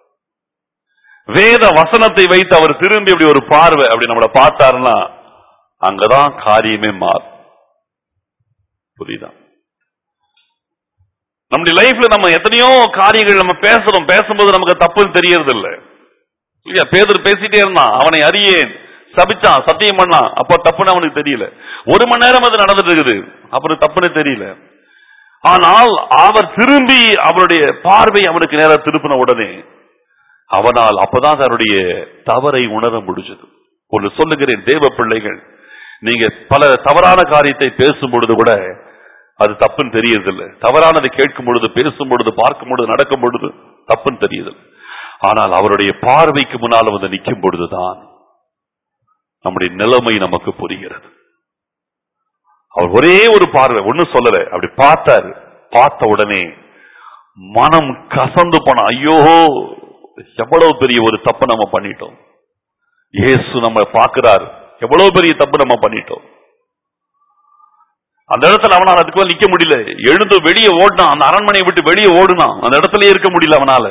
வேத வசனத்தை வைத்து அவர் திரும்பி அப்படி ஒரு பார்வை அப்படி நம்மளை பார்த்தாருன்னா அங்கதான் காரியமே மாறும் புரியுதா நம்முடைய லைஃப்ல நம்ம எத்தனையோ காரியங்கள் நம்ம பேசுறோம் பேசும்போது நமக்கு தப்புன்னு தெரியறது இல்ல இல்லையா பேதர் பேசிட்டே இருந்தான் அவனை அறியேன் சபிச்சான் சத்தியம் பண்ணான் அப்ப தப்புன்னு அவனுக்கு தெரியல ஒரு மணி நேரம் அது நடந்துட்டு இருக்குது அப்புறம் தப்புன்னு தெரியல ஆனால் அவர் திரும்பி அவருடைய பார்வை அவனுக்கு நேரா திருப்பின உடனே அவனால் அப்பதான் தன்னுடைய தவறை உணர முடிஞ்சது ஒன்று சொல்லுகிறேன் தேவ பிள்ளைகள் நீங்க பல தவறான காரியத்தை பேசும் பொழுது கூட அது தப்புன்னு தெரியறதில்லை தவறானதை கேட்கும் பொழுது பேசும் பொழுது பார்க்கும் பொழுது நடக்கும் பொழுது தப்புன்னு தெரியுதில்லை ஆனால் அவருடைய பார்வைக்கு முன்னால் வந்து நிற்கும் பொழுதுதான் நம்முடைய நிலைமை நமக்கு புரிகிறது அவர் ஒரே ஒரு பார்வை ஒண்ணும் சொல்லல அப்படி பார்த்தாரு பார்த்த உடனே மனம் கசந்து போன ஐயோ எவ்வளவு பெரிய ஒரு தப்பு நம்ம பண்ணிட்டோம் இயேசு நம்ம பார்க்கிறார் எவ்வளவு பெரிய தப்பு நம்ம பண்ணிட்டோம் அந்த இடத்துல அவனால் அதுக்கு மேல நிக்க முடியல எழுந்து வெளியே ஓடினான் அந்த அரண்மனையை விட்டு வெளியே ஓடுனான் அந்த இடத்துலயே இருக்க முடியல அவனால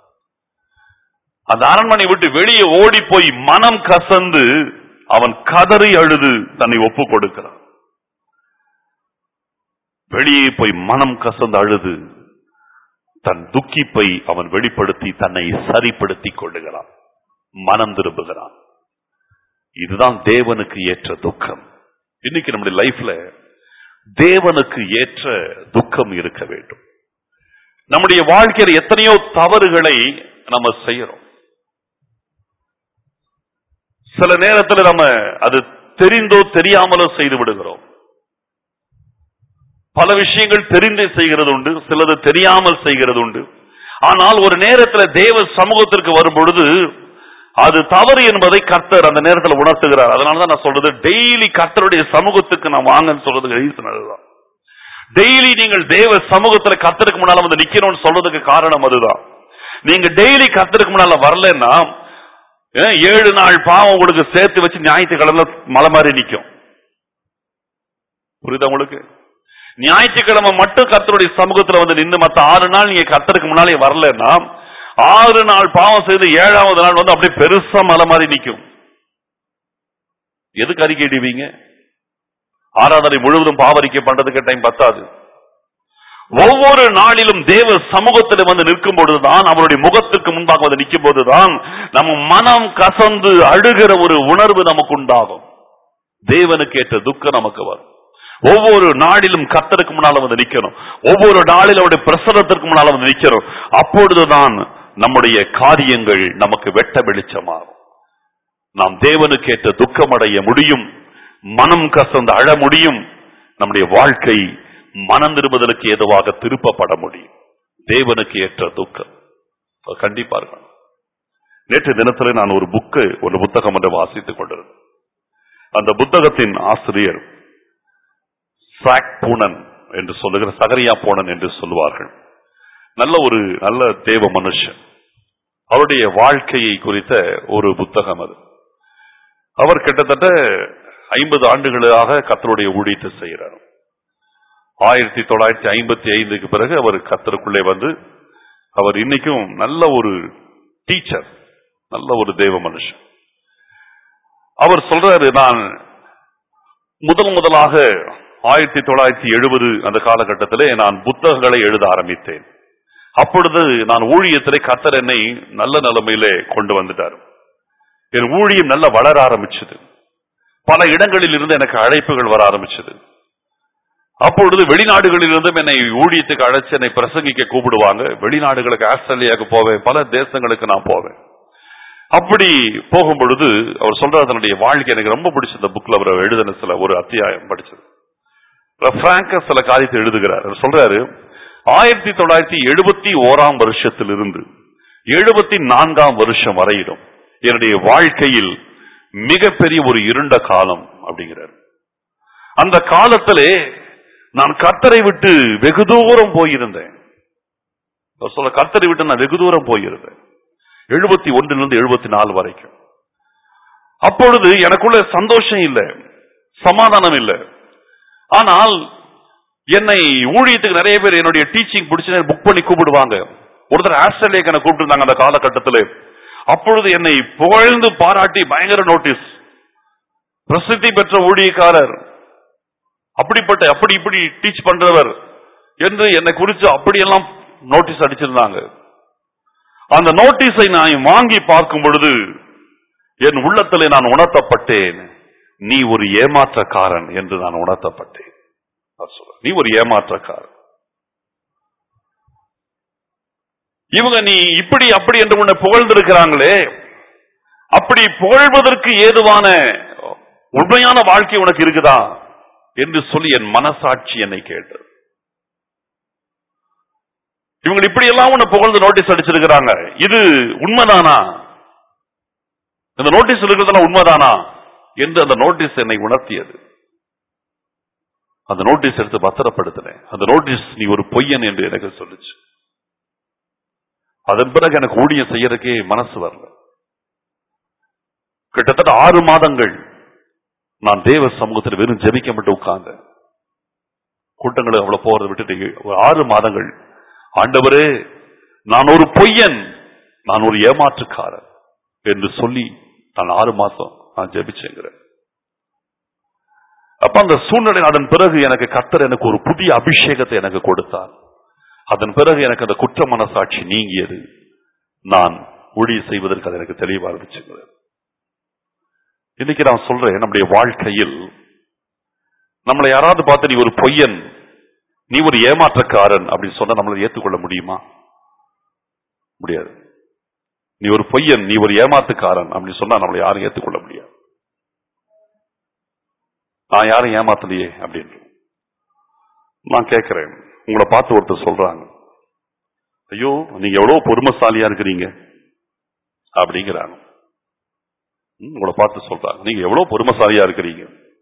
அந்த அரண்மனை விட்டு வெளியே ஓடி போய் மனம் கசந்து அவன் கதறி அழுது தன்னை ஒப்பு கொடுக்கிறான் வெளியே போய் மனம் கசந்து அழுது தன் துக்கிப்பை அவன் வெளிப்படுத்தி தன்னை சரிப்படுத்திக் கொள்ளுகிறான் மனம் திரும்புகிறான் இதுதான் தேவனுக்கு ஏற்ற துக்கம் இன்னைக்கு நம்முடைய லைஃப்ல தேவனுக்கு ஏற்ற துக்கம் இருக்க வேண்டும் நம்முடைய வாழ்க்கையில எத்தனையோ தவறுகளை நம்ம செய்யறோம் சில நேரத்துல நம்ம அது தெரிந்தோ தெரியாமலோ செய்து விடுகிறோம் பல விஷயங்கள் தெரிந்து செய்கிறது உண்டு சிலது தெரியாமல் செய்கிறது உண்டு ஆனால் ஒரு நேரத்துல தேவ சமூகத்திற்கு வரும் பொழுது அது தவறு என்பதை கர்த்தர் அந்த நேரத்தில் உணர்த்துகிறார் அதனாலதான் நான் சொல்றது டெய்லி கர்த்தருடைய சமூகத்துக்கு நான் வாங்கன்னு சொல்றதுக்கு ரீசன் அதுதான் டெய்லி நீங்கள் தேவ சமூகத்துல கர்த்தருக்கு முன்னால வந்து நிக்கணும்னு சொல்றதுக்கு காரணம் அதுதான் நீங்க டெய்லி கர்த்தருக்கு முன்னால வரலன்னா ஏன், ஏழு நாள் பாவம் உங்களுக்கு சேர்த்து வச்சு ஞாயிற்றுக்கிழமை மலை மாதிரி நிக்கும் புரியுதா உங்களுக்கு ஞாயிற்றுக்கிழமை மட்டும் கர்த்தருடைய சமூகத்துல வந்து நின்று மத்த ஆறு நாள் நீங்க கர்த்தருக்கு முன்னாலே வரலன்னா ஆறு நாள் பாவம் செய்து ஏழாவது நாள் வந்து அப்படியே பெருசா மலை மாதிரி நிக்கும் எதுக்கு அறிக்கையிடுவீங்க ஆராதனை முழுவதும் பாவரிக்கை பண்றதுக்கு டைம் பத்தாது ஒவ்வொரு நாளிலும் தேவ சமூகத்தில் வந்து நிற்கும் பொழுதுதான் அவருடைய முகத்துக்கு முன்பாக வந்து நிற்கும் போதுதான் நம்ம மனம் கசந்து அழுகிற ஒரு உணர்வு நமக்கு உண்டாகும் தேவனுக்கு ஏற்ற துக்கம் நமக்கு வரும் ஒவ்வொரு நாளிலும் கத்தருக்கு முன்னால வந்து நிக்கணும் ஒவ்வொரு நாளிலும் அவருடைய பிரசனத்திற்கு முன்னால வந்து நிக்கணும் அப்பொழுதுதான் நம்முடைய காரியங்கள் நமக்கு வெட்ட வெளிச்சமாகும் நாம் தேவனுக்கு ஏற்ற துக்கம் அடைய முடியும் மனம் கசந்து அழ முடியும் நம்முடைய வாழ்க்கை மனம் திரும்புதலுக்கு ஏதுவாக திருப்பப்பட முடியும் தேவனுக்கு ஏற்ற துக்கம் அது கண்டிப்பா இருக்கணும் நேற்று தினத்துல நான் ஒரு புக்கு ஒரு புத்தகம் ஒன்று வாசித்துக் கொண்டிருந்தேன் அந்த புத்தகத்தின் ஆசிரியர் சாக் பூனன் என்று சொல்லுகிற சகரியா பூனன் என்று சொல்லுவார்கள் நல்ல ஒரு நல்ல தேவ மனுஷன் அவருடைய வாழ்க்கையை குறித்த ஒரு புத்தகம் அது அவர் கிட்டத்தட்ட ஐம்பது ஆண்டுகளாக கத்தருடைய ஊழியத்தை செய்கிறார் ஆயிரத்தி தொள்ளாயிரத்தி ஐம்பத்தி ஐந்துக்கு பிறகு அவர் கத்தருக்குள்ளே வந்து அவர் இன்னைக்கும் நல்ல ஒரு டீச்சர் நல்ல ஒரு தேவ மனுஷன் அவர் சொல்றாரு நான் முதல் முதலாக ஆயிரத்தி தொள்ளாயிரத்தி எழுபது அந்த காலகட்டத்திலே நான் புத்தகங்களை எழுத ஆரம்பித்தேன் அப்பொழுது நான் ஊழியத்திலே கத்தர் என்னை நல்ல நிலைமையிலே கொண்டு வந்துட்டார் என் ஊழியம் நல்ல வளர ஆரம்பிச்சது பல இடங்களில் இருந்து எனக்கு அழைப்புகள் வர ஆரம்பிச்சது அப்பொழுது வெளிநாடுகளில் இருந்தும் என்னை ஊழியத்துக்கு அழைச்சு என்னை பிரசங்கிக்க கூப்பிடுவாங்க வெளிநாடுகளுக்கு ஆஸ்திரேலியாவுக்கு போவேன் பல தேசங்களுக்கு நான் போவேன் அப்படி போகும் பொழுது அவர் சொல்றாரு தன்னுடைய வாழ்க்கை எனக்கு ரொம்ப பிடிச்ச இந்த புக்ல அவர் எழுதின சில ஒரு அத்தியாயம் படிச்சது பிராங்க சில காரியத்தை எழுதுகிறார் அவர் சொல்றாரு ஆயிரத்தி தொள்ளாயிரத்தி எழுபத்தி ஓராம் வருஷத்திலிருந்து எழுபத்தி நான்காம் வருஷம் வரையிலும் என்னுடைய வாழ்க்கையில் மிகப்பெரிய ஒரு இருண்ட காலம் அப்படிங்கிறார் அந்த காலத்திலே நான் கர்த்தரை விட்டு வெகு தூரம் போயிருந்தேன் அவர் சொல்ல கர்த்தரை விட்டு நான் வெகு தூரம் போயிருந்தேன் எழுபத்தி ஒன்றிலிருந்து எழுபத்தி நாலு வரைக்கும் அப்பொழுது எனக்குள்ள சந்தோஷம் இல்லை சமாதானம் இல்லை ஆனால் என்னை ஊழியத்துக்கு நிறைய பேர் என்னுடைய டீச்சிங் பிடிச்சு புக் பண்ணி கூப்பிடுவாங்க ஒருத்தர் ஆஸ்திரேலியாக்கு என்ன கூப்பிட்டுருந்தாங்க அந்த காலகட்டத்தில் அப்பொழுது என்னை புகழ்ந்து பாராட்டி பயங்கர நோட்டீஸ் பிரசித்தி பெற்ற ஊழியக்காரர் அப்படிப்பட்ட அப்படி இப்படி டீச் பண்றவர் என்று என்னை குறித்து அப்படியெல்லாம் நோட்டீஸ் அடிச்சிருந்தாங்க அந்த நோட்டீஸை நான் வாங்கி பார்க்கும் பொழுது என் உள்ளத்திலே நான் உணர்த்தப்பட்டேன் நீ ஒரு ஏமாற்றக்காரன் என்று நான் உணர்த்தப்பட்டேன் நான் சொல்றேன். நீ ஒரு ஏமாற்றக்காரன் இவங்க நீ இப்படி அப்படி என்று உன்னை புகழ்ந்திருக்கிறாங்களே அப்படி புகழ்வதற்கு ஏதுவான உண்மையான வாழ்க்கை உனக்கு இருக்குதா என்று சொல்லி என் மனசாட்சி என்னை கேட்டது இவங்க இப்படி எல்லாம் உன்னை புகழ்ந்து நோட்டீஸ் அடிச்சிருக்கிறாங்க இது உண்மைதானா இந்த நோட்டீஸ் இருக்கிறதெல்லாம் உண்மைதானா என்று அந்த நோட்டீஸ் என்னை உணர்த்தியது அந்த நோட்டீஸ் எடுத்து பத்திரப்படுத்தினேன் அந்த நோட்டீஸ் நீ ஒரு பொய்யன் என்று எனக்கு சொல்லுச்சு அதன் பிறகு எனக்கு ஊழியம் செய்யறதுக்கே மனசு வரல கிட்டத்தட்ட ஆறு மாதங்கள் நான் தேவ சமூகத்தில் வெறும் ஜெபிக்க மட்டும் உட்கார்ந்தேன் கூட்டங்களுக்கு அவ்வளவு போறதை விட்டுட்டு ஒரு ஆறு மாதங்கள் ஆண்டவரே நான் ஒரு பொய்யன் நான் ஒரு ஏமாற்றுக்காரன் என்று சொல்லி நான் ஆறு மாசம் நான் ஜெபிச்சேங்கிறேன் அப்ப அந்த சூழ்நிலை அதன் பிறகு எனக்கு கர்த்தர் எனக்கு ஒரு புதிய அபிஷேகத்தை எனக்கு கொடுத்தார் அதன் பிறகு எனக்கு அந்த குற்ற மனசாட்சி நீங்கியது நான் ஊழிய செய்வதற்கு அது எனக்கு தெளிவா இருந்துச்சுங்கிறது இன்னைக்கு நான் சொல்றேன் நம்முடைய வாழ்க்கையில் நம்மளை யாராவது பார்த்து நீ ஒரு பொய்யன் நீ ஒரு ஏமாற்றக்காரன் அப்படின்னு சொன்னா நம்மளை ஏத்துக்கொள்ள முடியுமா முடியாது நீ ஒரு பொய்யன் நீ ஒரு ஏமாத்துக்காரன் அப்படின்னு சொன்னா நம்மளை யாரும் ஏத்துக்கொள்ள முடியாது நான் யாரும் ஏமாத்தலையே அப்படின்னு நான் கேட்கிறேன் உங்களை பார்த்து ஒருத்தர் சொல்றாங்க ஐயோ நீங்க எவ்வளவு பொறுமைசாலியா இருக்கிறீங்க அப்படிங்கிறாங்க ம், உங்களை பார்த்து சொல்றாங்க நீங்க எவ்வளவு பொறுமைசாலியா இருக்கிறீங்க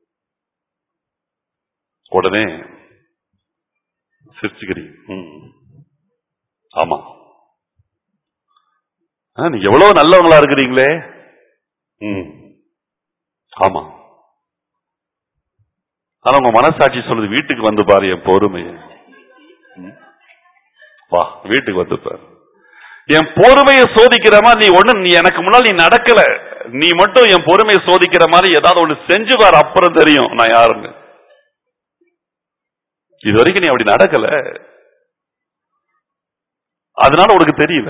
உடனே சிரிச்சுக்கிறீங்க ம். ஆமா ஆ, நீங்க எவ்வளவு நல்லவங்களா இருக்கிறீங்களே ம். ஆமா ஆனா உங்க மனசாட்சி சொல்லுது வீட்டுக்கு வந்து பாரு என் பொறுமையை ம். வா வீட்டுக்கு வந்து பாரு என் பொறுமையை சோதிக்கிற மாதிரி நீ ஒண்ணு நீ எனக்கு முன்னால் நீ நடக்கல நீ மட்டும் என் பொறுமையை சோதிக்கிற மாதிரி ஏதாவது ஒண்ணு செஞ்சு பாரு அப்புறம் தெரியும் நான் யாருன்னு இது வரைக்கும் நீ அப்படி நடக்கல அதனால உனக்கு தெரியல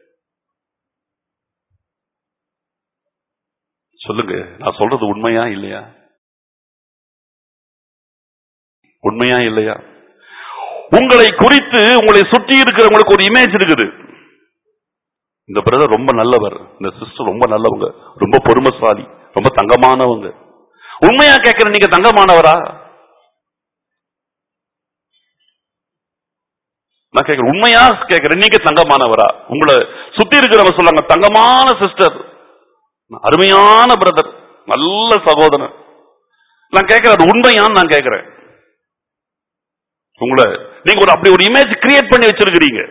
சொல்லுங்க நான் சொல்றது உண்மையா இல்லையா உண்மையா இல்லையா உங்களை குறித்து உங்களை சுற்றி இருக்கிறவங்களுக்கு ஒரு இமேஜ் இருக்குது இந்த பிரதர் ரொம்ப நல்லவர் இந்த சிஸ்டர் ரொம்ப நல்லவங்க ரொம்ப பொறுமைசாலி ரொம்ப தங்கமானவங்க உண்மையா கேட்கிற நீங்க தங்கமானவரா நான் கேட்கிறேன் உண்மையா கேட்கிறேன் நீங்க தங்கமானவரா உங்களை சுத்தி இருக்கிறவங்க சொல்றாங்க தங்கமான சிஸ்டர் அருமையான பிரதர் நல்ல சகோதரன் நான் கேட்கிறேன் அது உண்மையான்னு நான் கேட்கிறேன் உங்களை நீங்க ஒரு அப்படி ஒரு இமேஜ் கிரியேட் பண்ணி வச்சிருக்கிறீங்க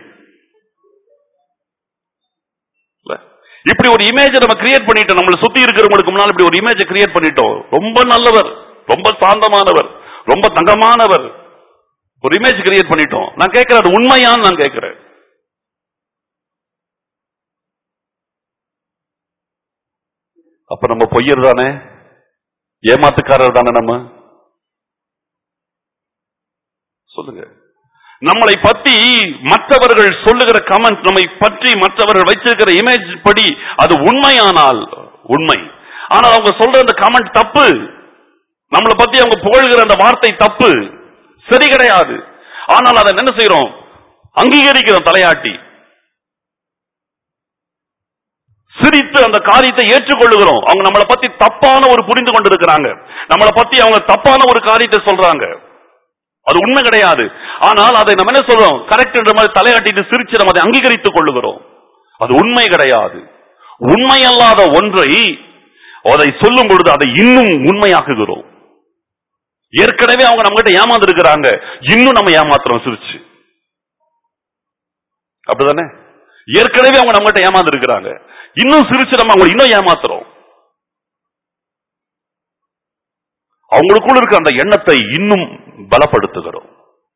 இல்ல? இப்படி ஒரு இமேஜ் நம்ம கிரியேட் பண்ணிட்டோம் நம்மளை சுத்தி இருக்கிறவங்களுக்கு முன்னால இப்படி ஒரு இமேஜ் கிரியேட் பண்ணிட்டோம் ரொம்ப நல்லவர் ரொம்ப சாந்தமானவர் ரொம்ப தங்கமானவர் ஒரு இமேஜ் கிரியேட் பண்ணிட்டோம் நான் கேட்கிறேன் அது உண்மையான்னு நான் கேட்கிறேன் அப்ப நம்ம பொய்யர் தானே ஏமாத்துக்காரர் தானே நம்ம சொல்லுங்க நம்மளை பத்தி மற்றவர்கள் சொல்லுகிற கமெண்ட் நம்மை பற்றி மற்றவர்கள் வைச்சிருக்கிற இமேஜ் படி அது உண்மையானால் உண்மை ஆனால் அவங்க சொல்ற அந்த கமெண்ட் தப்பு நம்மளை பத்தி அவங்க புகழ்கிற அந்த வார்த்தை தப்பு சரி கிடையாது ஆனால் அதை என்ன செய்யறோம் அங்கீகரிக்கிறோம் தலையாட்டி சிரித்து அந்த காரியத்தை ஏற்றுக்கொள்ளுகிறோம் அவங்க நம்மளை பத்தி தப்பான ஒரு புரிந்து கொண்டிருக்கிறாங்க நம்மளை பத்தி அவங்க தப்பான ஒரு காரியத்தை சொல்றாங்க அது உண்மை கிடையாது ஆனால் அதை நம்ம என்ன சொல்றோம் கரெக்ட் என்ற மாதிரி தலையாட்டிட்டு சிரிச்சு நம்ம அதை அங்கீகரித்துக் கொள்ளுகிறோம் அது உண்மை கிடையாது உண்மையல்லாத ஒன்றை அதை சொல்லும் பொழுது அதை இன்னும் உண்மையாக்குகிறோம் ஏற்கனவே அவங்க நம்ம கிட்ட ஏமாந்து இருக்கிறாங்க இன்னும் நம்ம ஏமாத்துறோம் சிரிச்சு அப்படிதானே ஏற்கனவே அவங்க நம்ம கிட்ட ஏமாந்து இருக்கிறாங்க இன்னும் சிரிச்சு நம்ம அவங்க இன்னும் ஏமாத்துறோம் அவங்களுக்குள்ள இருக்க அந்த எண்ணத்தை இன்னும் பலப்படுத்துகிறோம்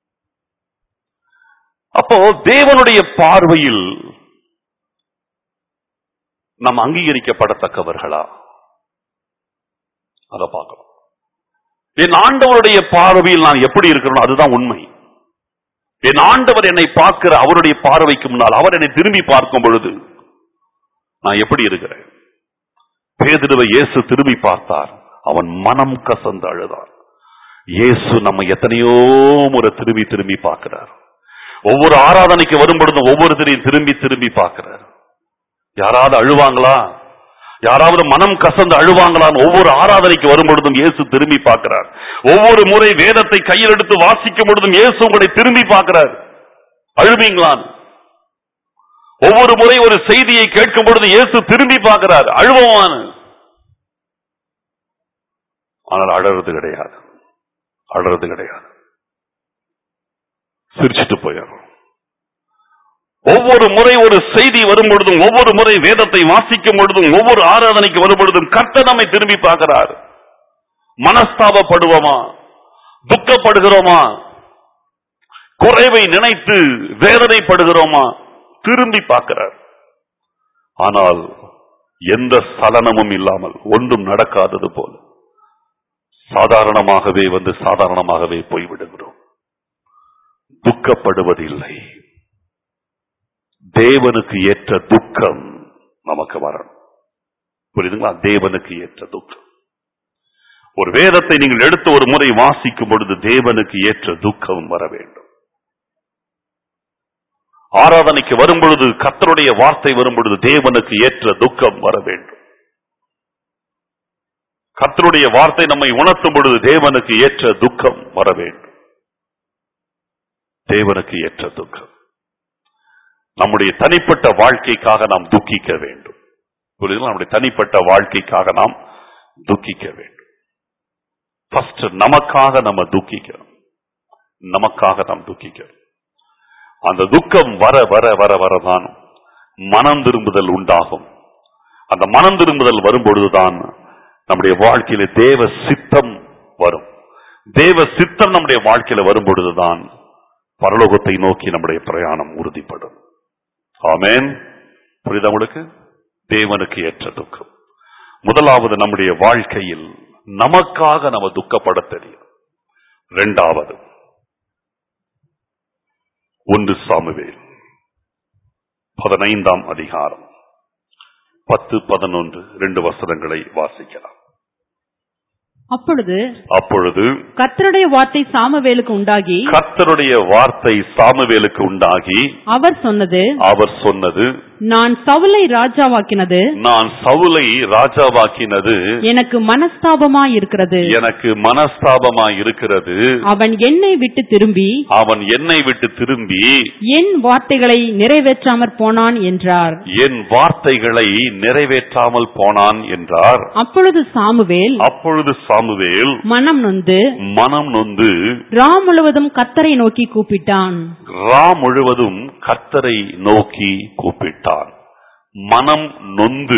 அப்போ தேவனுடைய பார்வையில் நாம் அங்கீகரிக்கப்படத்தக்கவர்களா அதை பார்க்கணும் என் ஆண்டவருடைய பார்வையில் நான் எப்படி இருக்கிறேனோ அதுதான் உண்மை என் ஆண்டவர் என்னை பார்க்கிற அவருடைய பார்வைக்கு முன்னால் அவர் என்னை திரும்பி பார்க்கும் பொழுது நான் எப்படி இருக்கிறேன் பேதுருவை இயேசு திரும்பி பார்த்தார் அவன் மனம் கசந்து அழுதார் இயேசு நம்ம எத்தனையோ முறை திரும்பி திரும்பி பார்க்கிறார் ஒவ்வொரு ஆராதனைக்கு வரும் பொழுதும் ஒவ்வொருத்தரையும் திரும்பி திரும்பி பார்க்கிறார் யாராவது அழுவாங்களா யாராவது மனம் கசந்து அழுவாங்களான்னு ஒவ்வொரு ஆராதனைக்கு வரும் பொழுதும் இயேசு திரும்பி பார்க்கிறார் ஒவ்வொரு முறை வேதத்தை கையில் எடுத்து வாசிக்கும் பொழுதும் இயேசு உங்களை திரும்பி பார்க்கிறார் அழுவீங்களான் ஒவ்வொரு முறை ஒரு செய்தியை கேட்கும் பொழுது இயேசு திரும்பி பார்க்கிறார் அழுவவான் ஆனால் அழறது கிடையாது அழறது கிடையாது சிரிச்சிட்டு போயிடும் ஒவ்வொரு முறை ஒரு செய்தி வரும் பொழுதும் ஒவ்வொரு முறை வேதத்தை வாசிக்கும் பொழுதும் ஒவ்வொரு ஆராதனைக்கு வரும் பொழுதும் கர்த்தர் நம்மை திரும்பி பார்க்கிறார் மனஸ்தாபப்படுவோமா துக்கப்படுகிறோமா குறைவை நினைத்து வேதனைப்படுகிறோமா திரும்பி பார்க்கிறார் ஆனால் எந்த சலனமும் இல்லாமல் ஒன்றும் நடக்காதது போல சாதாரணமாகவே வந்து சாதாரணமாகவே போய்விடுகிறோம் துக்கப்படுவதில்லை தேவனுக்கு ஏற்ற துக்கம் நமக்கு வரணும் புரியுதுங்களா தேவனுக்கு ஏற்ற துக்கம் ஒரு வேதத்தை நீங்கள் எடுத்து ஒரு முறை வாசிக்கும் பொழுது தேவனுக்கு ஏற்ற துக்கம் வர வேண்டும் ஆராதனைக்கு வரும் பொழுது கத்தருடைய வார்த்தை வரும் பொழுது தேவனுக்கு ஏற்ற துக்கம் வர வேண்டும் கத்தருடைய வார்த்தை நம்மை உணர்த்தும் பொழுது தேவனுக்கு ஏற்ற துக்கம் வர வேண்டும் தேவனுக்கு ஏற்ற துக்கம் நம்முடைய தனிப்பட்ட வாழ்க்கைக்காக நாம் துக்கிக்க வேண்டும் புரியுதுங்களா? நம்முடைய தனிப்பட்ட வாழ்க்கைக்காக நாம் துக்கிக்க வேண்டும் ஃபர்ஸ்ட் நமக்காக நம்ம துக்கிக்கணும் நமக்காக நாம் துக்கிக்கணும் அந்த துக்கம் வர வர வர வரதான் மனம் திரும்புதல் உண்டாகும் அந்த மனம் திரும்புதல் வரும்பொழுதுதான் நம்முடைய வாழ்க்கையில தேவ சித்தம் வரும் தேவ சித்தம் நம்முடைய வாழ்க்கையில வரும்பொழுதுதான் பரலோகத்தை நோக்கி நம்முடைய பிரயாணம் உறுதிப்படும் ஆமென் புரியுதா உங்களுக்கு தேவனுக்கு ஏற்ற துக்கம் முதலாவது நம்முடைய வாழ்க்கையில் நமக்காக நம்ம துக்கப்பட தெரியும் இரண்டாவது ஒன்று சாமுவேல் பதினைந்தாம் அதிகாரம் பத்து பதினொன்று ரெண்டு வசனங்களை வாசிக்கலாம் அப்பொழுது அப்பொழுது கர்த்தருடைய வார்த்தை சாமுவேலுக்கு உண்டாகி கர்த்தருடைய வார்த்தை சாமுவேலுக்கு உண்டாகி அவர் சொன்னது அவர் சொன்னது நான் சவுலை ராஜாவாக்கினது நான் சவுலை ராஜாவாக்கினது எனக்கு மனஸ்தாபமாய் இருக்கிறது எனக்கு மனஸ்தாபமாய் இருக்கிறது அவன் என்னை விட்டு திரும்பி அவன் என்னை விட்டு திரும்பி என் வார்த்தைகளை நிறைவேற்றாமற் போனான் என்றார் என் வார்த்தைகளை நிறைவேற்றாமல் போனான் என்றார் அப்பொழுது சாமுவேல் அப்பொழுது சாமுவேல் மனம் நொந்து மனம் நொந்து ரா முழுவதும் கத்தரை நோக்கி கூப்பிட்டான் ரா முழுவதும் கர்த்தரை நோக்கி கூப்பிட்டான் மனம் நொந்து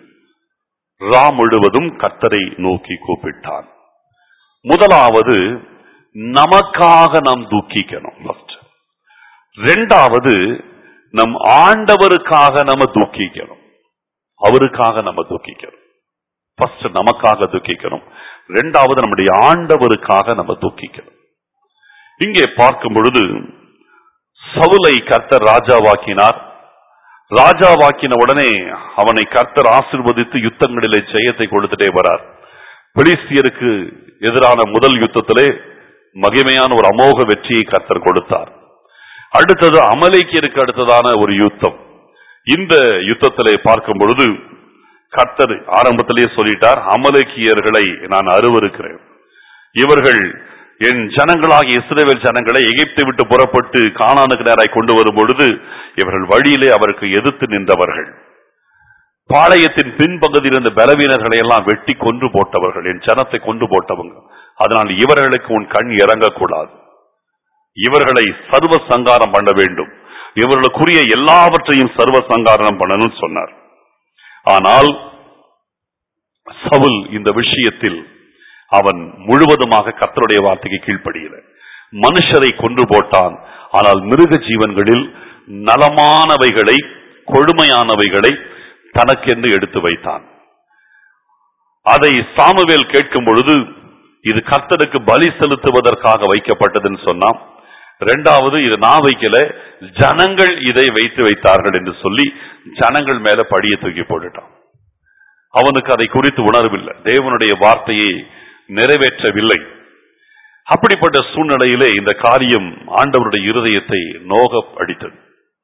ரா முழுவதும் கர்த்தரை நோக்கி கூப்பிட்டான் முதலாவது நமக்காக நாம் துக்கிக்கணும் ஃபர்ஸ்ட் ரெண்டாவது நம் ஆண்டவருக்காக நம்ம துக்கிக்கணும் அவருக்காக நம்ம துக்கிக்கணும் ஃபர்ஸ்ட் நமக்காக துக்கிக்கணும் ரெண்டாவது நம்முடைய ஆண்டவருக்காக நம்ம துக்கிக்கணும் இங்கே பார்க்கும் பொழுது சவுலை கர்த்தர் ராஜாவாக்கினார் ராஜாவாக்கின உடனே அவனை கர்த்தர் ஆசிர்வதித்து யுத்தங்களிலே ஜெயத்தை கொடுத்துட்டே வரார் பெலிஸ்தியருக்கு எதிரான முதல் யுத்தத்திலே மகிமையான ஒரு அமோக வெற்றியை கர்த்தர் கொடுத்தார் அடுத்தது அமலேக்கியருக்கு அடுத்ததான ஒரு யுத்தம் இந்த யுத்தத்திலே பார்க்கும் பொழுது கர்த்தர் ஆரம்பத்திலேயே சொல்லிட்டார் அமலேக்கியர்களை நான் அருவருக்கிறேன் இவர்கள் என் ஜனங்களாகிய இஸ்ரவேல் ஜனங்களை எகிப்தை விட்டு புறப்பட்டு கானானுக்கு நேராய் கொண்டு வரும் பொழுது இவர்கள் வழியிலே அவருக்கு எதிர்த்து நின்றவர்கள் பாளையத்தின் பின்பகுதியில் இருந்த பலவீனர்களை எல்லாம் வெட்டி கொன்று போட்டவர்கள் என் ஜனத்தை கொண்டு போட்டவங்க அதனால் இவர்களுக்கு உன் கண் இறங்கக்கூடாது இவர்களை சர்வ சங்காரம் பண்ண வேண்டும் இவர்களுக்குரிய எல்லாவற்றையும் சர்வ சங்காரம் பண்ணணும்னு சொன்னார் ஆனால் சவுல் இந்த விஷயத்தில் அவன் முழுவதுமாக கர்த்தருடைய வார்த்தைக்கு கீழ்ப்படியல மனுஷரை கொன்று போட்டான் ஆனால் மிருக ஜீவன்களில் நலமானவைகளை கொழுமையானவைகளை தனக்கென்று எடுத்து வைத்தான் அதை சாமுவேல் கேட்கும் பொழுது இது கர்த்தருக்கு பலி செலுத்துவதற்காக வைக்கப்பட்டதுன்னு சொன்னான் ரெண்டாவது இது நான் வைக்கல ஜனங்கள் இதை வைத்து வைத்தார்கள் என்று சொல்லி ஜனங்கள் மேல படியை தூக்கி போட்டுட்டான் அவனுக்கு அதை குறித்து உணர்வில்லை தேவனுடைய வார்த்தையை நிறைவேற்றவில்லை அப்படிப்பட்ட சூழ்நிலையிலே இந்த காரியம் ஆண்டவருடைய இருதயத்தை நோக அடித்தது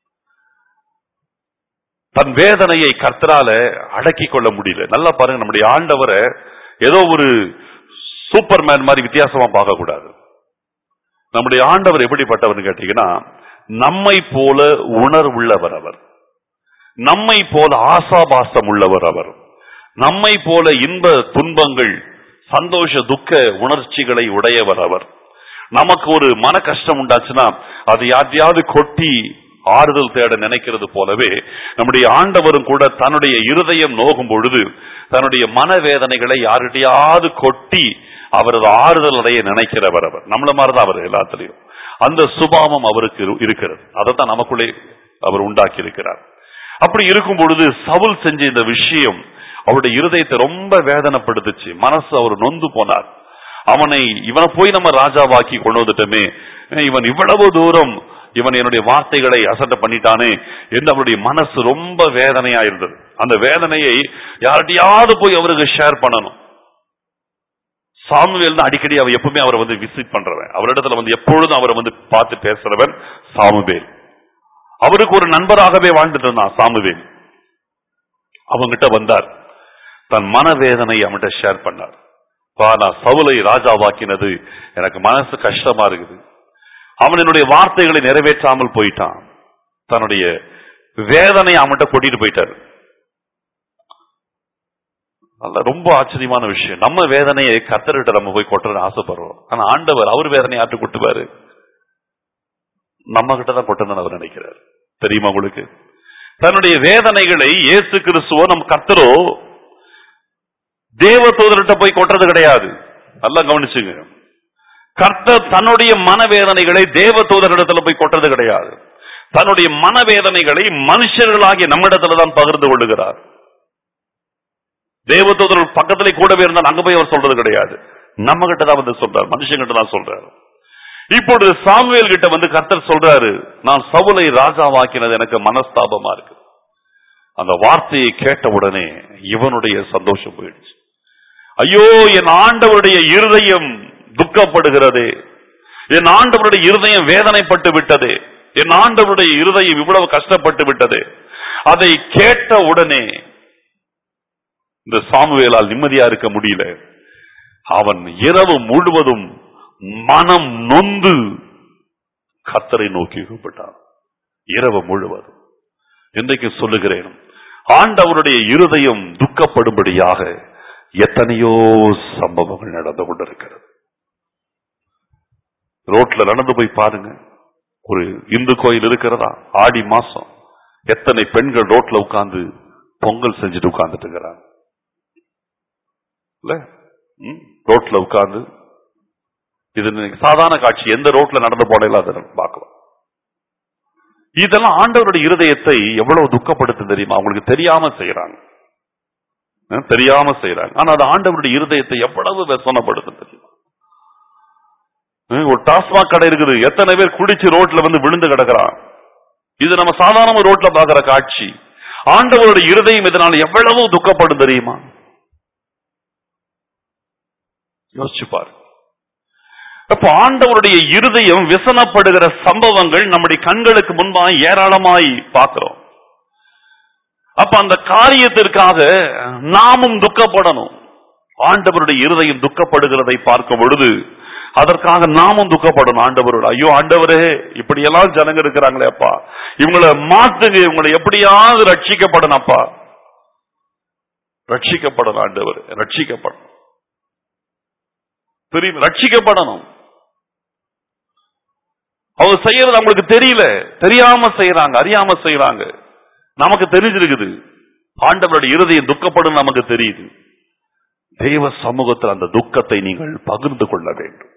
தன் வேதனையை கர்த்தரால அடக்கிக் கொள்ள முடியல நல்லா பாருங்க நம்முடைய ஆண்டவரை ஏதோ ஒரு சூப்பர்மேன் மாதிரி வித்தியாசமா பார்க்க கூடாது நம்முடைய ஆண்டவர் எப்படிப்பட்டவர்னு கேட்டீங்கன்னா நம்மை போல உணர்வுள்ளவர் அவர் நம்மை போல ஆசாபாசம் உள்ளவர் அவர் நம்மை போல இன்ப துன்பங்கள் சந்தோஷ துக்க உணர்ச்சிகளை உடையவர் அவர் நமக்கு ஒரு மன கஷ்டம் உண்டாச்சுன்னா அது யார்ட்டையாவது கொட்டி ஆறுதல் தேட நினைக்கிறது போலவே நம்முடைய ஆண்டவரும் கூட தன்னுடைய இருதயம் நோகும் பொழுது தன்னுடைய மனவேதனைகளை யார்கிட்டயாவது கொட்டி அவரது ஆறுதல் அடைய நினைக்கிறவர் அவர் நம்மள மாதிரிதான் அவர் எல்லாத்துலயும் அந்த சுபாவம் அவருக்கு இரு- இருக்கிறது அதைத்தான் நமக்குள்ளே அவர் உண்டாக்கி இருக்கிறார் அப்படி இருக்கும் பொழுது சவுல் செஞ்ச இந்த விஷயம் அவருடைய இருதயத்தை ரொம்ப வேதனைப்படுத்துச்சு மனசு அவர் நொந்து போனார் அவனை இவனை போய் நம்ம ராஜாவாக்கி கொண்டு வந்துட்டோமே இவன் இவ்வளவு தூரம் இவன் என்னுடைய வார்த்தைகளை அசட்ட பண்ணிட்டானே என்று அவருடைய மனசு ரொம்ப வேதனையா இருந்தது அந்த வேதனையை யார்கிட்டயாவது போய் அவருக்கு ஷேர் பண்ணணும் சாமுவேல் தான் அடிக்கடி அவர் எப்பவுமே அவரை வந்து விசிட் பண்றவன் அவரிடத்துல வந்து எப்பொழுதும் அவரை வந்து பார்த்து பேசுறவன் சாமுவேல் அவருக்கு ஒரு நண்பராகவே வாழ்ந்துட்டு இருந்தான் சாமுவேல் அவங்கிட்ட வந்தார் தன் மனவேதனை அவன்கிட்ட ஷேர் பண்ணார் பா நான் சவுலை ராஜாவாக்கினது எனக்கு மனசு கஷ்டமா இருக்குது அவன் என்னுடைய வார்த்தைகளை நிறைவேற்றாமல் போயிட்டான் தன்னுடைய வேதனை அவன்கிட்ட கொட்டிட்டு போயிட்டாரு அல்ல ரொம்ப ஆச்சரியமான விஷயம் நம்ம வேதனையை கத்தர்கிட்ட நம்ம போய் கொட்டுறது ஆசைப்படுறோம் ஆனா ஆண்டவர் அவர் வேதனையை ஆட்டு கொட்டுவாரு நம்ம கிட்ட தான் கொட்டணும்னு அவர் நினைக்கிறார் தெரியுமா உங்களுக்கு தன்னுடைய வேதனைகளை இயேசு கிறிஸ்துவோ நம்ம கத்தரோ தேவ தூதர்கிட்ட போய் கொட்டுறது கிடையாது நல்லா கவனிச்சுங்க கர்த்தர் தன்னுடைய மனவேதனைகளை தேவ தூதரிடத்துல போய் கொட்டுறது கிடையாது தன்னுடைய மனவேதனைகளை மனுஷர்களாகிய நம்மிடத்துல தான் பகிர்ந்து கொள்ளுகிறார் தேவதூதர்கள் பக்கத்திலே கூடவே இருந்தால் அங்க போய் அவர் சொல்றது கிடையாது நம்ம கிட்ட தான் வந்து சொல்றார் மனுஷங்கிட்ட தான் சொல்றாரு இப்பொழுது சாமுவேல் கிட்ட வந்து கர்த்தர் சொல்றாரு நான் சவுலை ராஜாவாக்கினது எனக்கு மனஸ்தாபமா இருக்கு அந்த வார்த்தையை கேட்ட உடனே இவனுடைய சந்தோஷம் போயிடுச்சு ஐயோ என் ஆண்டவருடைய இருதயம் துக்கப்படுகிறது என் ஆண்டவருடைய இருதயம் வேதனைப்பட்டு விட்டது என் ஆண்டவருடைய இருதயம் இவ்வளவு கஷ்டப்பட்டு விட்டது அதை கேட்ட உடனே இந்த சாமுவேலால் நிம்மதியா இருக்க முடியல அவன் இரவு முழுவதும் மனம் நொந்து கத்தரை நோக்கி கூப்பிட்டான் இரவு முழுவதும் இன்றைக்கு சொல்லுகிறேன் ஆண்டவருடைய இருதயம் துக்கப்படும்படியாக எத்தனையோ சம்பவங்கள் நடந்து கொண்டிருக்கிறது ரோட்ல நடந்து போய் பாருங்க ஒரு இந்து கோயில் இருக்கிறதா ஆடி மாசம் எத்தனை பெண்கள் ரோட்ல உட்கார்ந்து பொங்கல் செஞ்சுட்டு உட்கார்ந்துட்டு இருக்கிறாங்க இல்ல ம், ரோட்ல உட்கார்ந்து இது நீங்க சாதாரண காட்சி எந்த ரோட்ல நடந்து போடையில அதை நம்ம பார்க்கலாம் இதெல்லாம் ஆண்டவருடைய இருதயத்தை எவ்வளவு துக்கப்படுத்து தெரியுமா அவங்களுக்கு தெரியாம செய்யறாங்க அஹ், தெரியாம செய்யறாங்க ஆனா அது ஆண்டவருடைய இருதயத்தை எவ்வளவு व्यसனப்படுத்து தெரியுமா அஹ், ஒரு டாஸ்மாக் கடை இருக்குது எத்தனை பேர் குடிச்சு ரோட்ல வந்து விழுந்து கிடக்குறான் இது நம்ம சாதாரண ரோட்ல பாக்குற காட்சி ஆண்டவருடைய இருதயம் இதனால எவ்வளவு துக்கப்படும் தெரியுமா யோசிச்சு பாரு அப்ப ஆண்டவருடைய இருதயம் விசனப்படுகிற சம்பவங்கள் நம்முடைய கண்களுக்கு முன்பாக ஏராளமாய் பார்க்கிறோம் அப்ப அந்த காரியத்திற்காக நாமும் துக்கப்படணும் ஆண்டவருடைய இருதயம் துக்கப்படுகிறதை பார்க்கும் பொழுது அதற்காக நாமும் துக்கப்படணும் ஆண்டவரோட ஐயோ ஆண்டவரே இப்படியெல்லாம் ஜனங்க இருக்கிறாங்களே அப்பா இவங்களை மாத்துங்க இவங்களை எப்படியாவது ரட்சிக்கப்படணும் அப்பா ரட்சிக்கப்படணும் ஆண்டவர் ரட்சிக்கப்படணும் தெரியும் ரட்சிக்கப்படணும் அவங்க செய்யறது அவங்களுக்கு தெரியல தெரியாம செய்யறாங்க அறியாம செய்யறாங்க நமக்கு தெரிஞ்சிருக்குது ஆண்டவருடைய இருதயம் துக்கப்படும் நமக்கு தெரியுது தேவ சமூகத்தில் அந்த துக்கத்தை நீங்கள் பகிர்ந்து கொள்ள வேண்டும்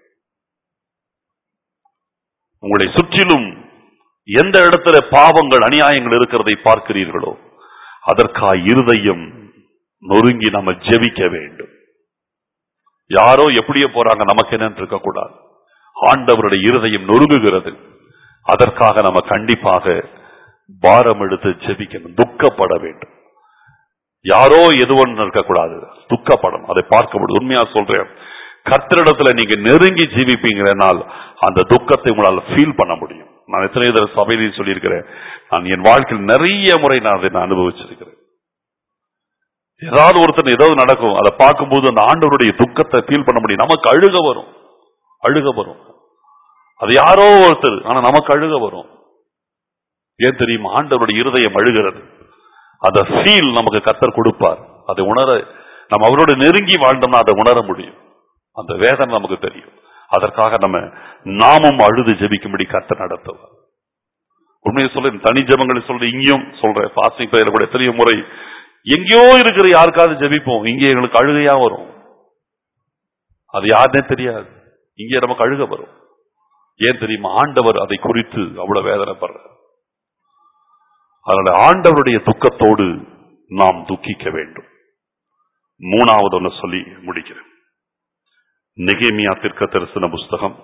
உங்களை சுற்றிலும் எந்த இடத்துல பாவங்கள் அநியாயங்கள் இருக்கிறதை பார்க்கிறீர்களோ அதற்காக இருதயம் நொறுங்கி நம்ம ஜெபிக்க வேண்டும் யாரோ எப்படியோ போறாங்க நமக்கு என்னன்னு இருக்கக்கூடாது ஆண்டவருடைய இருதயம் நொறுங்குகிறது அதற்காக நம்ம கண்டிப்பாக பாரம் எடுத்து ஜெபிக்கணும் துக்கப்பட வேண்டும் யாரோ எது ஒன்று இருக்கக்கூடாது துக்கப்படும் அதை பார்க்க முடியும் உண்மையா சொல்றேன் கர்த்தரிடத்துல நீங்க நெருங்கி ஜீவிப்பீங்கனால் அந்த துக்கத்தை உங்களால் ஃபீல் பண்ண முடியும் நான் எத்தனை தடவை சபையிலையும் சொல்லியிருக்கிறேன் நான் என் வாழ்க்கையில் நிறைய முறை நான் அதை நான் அனுபவிச்சிருக்கிறேன் ஏதாவது ஒருத்தன் ஏதாவது நடக்கும் அதை பார்க்கும்போது அந்த ஆண்டவருடைய துக்கத்தை ஃபீல் பண்ண முடியும் நமக்கு அழுக வரும் அழுக வரும் அது யாரோ ஒருத்தர் ஆனா நமக்கு அழுக வரும் ஏன் தெரியுமா ஆண்டவருடைய இருதயம் அழுகிறது அந்த ஃபீல் நமக்கு கத்தர் கொடுப்பார் அதை உணர நம்ம அவரோட நெருங்கி வாழ்ந்தோம்னா அதை உணர முடியும் அந்த வேதனை நமக்கு தெரியும் அதற்காக நம்ம நாமும் அழுது ஜெபிக்கும்படி கத்தர் நடத்துவார் உண்மையை சொல்ல தனி ஜெபங்களை சொல்ற இங்கேயும் சொல்றேன் பாசிங் பெயர் கூட எத்தனையோ முறை எங்கேயோ இருக்கிற யாருக்காவது ஜெபிப்போம் இங்கே எங்களுக்கு அழுகையா வரும் அது யாருன்னே தெரியாது இங்கே நமக்கு அழுக வரும் ஏன் தெரியுமா ஆண்டவர் அதை குறித்து அவ்வளவு வேதனைப்படுறார் அதனால ஆண்டவருடைய துக்கத்தோடு நாம் துக்கிக்க வேண்டும் மூணாவது ஒன்று சொல்லி முடிக்கிறேன் நெகேமியா தீர்க்க தரிசன புஸ்தகம்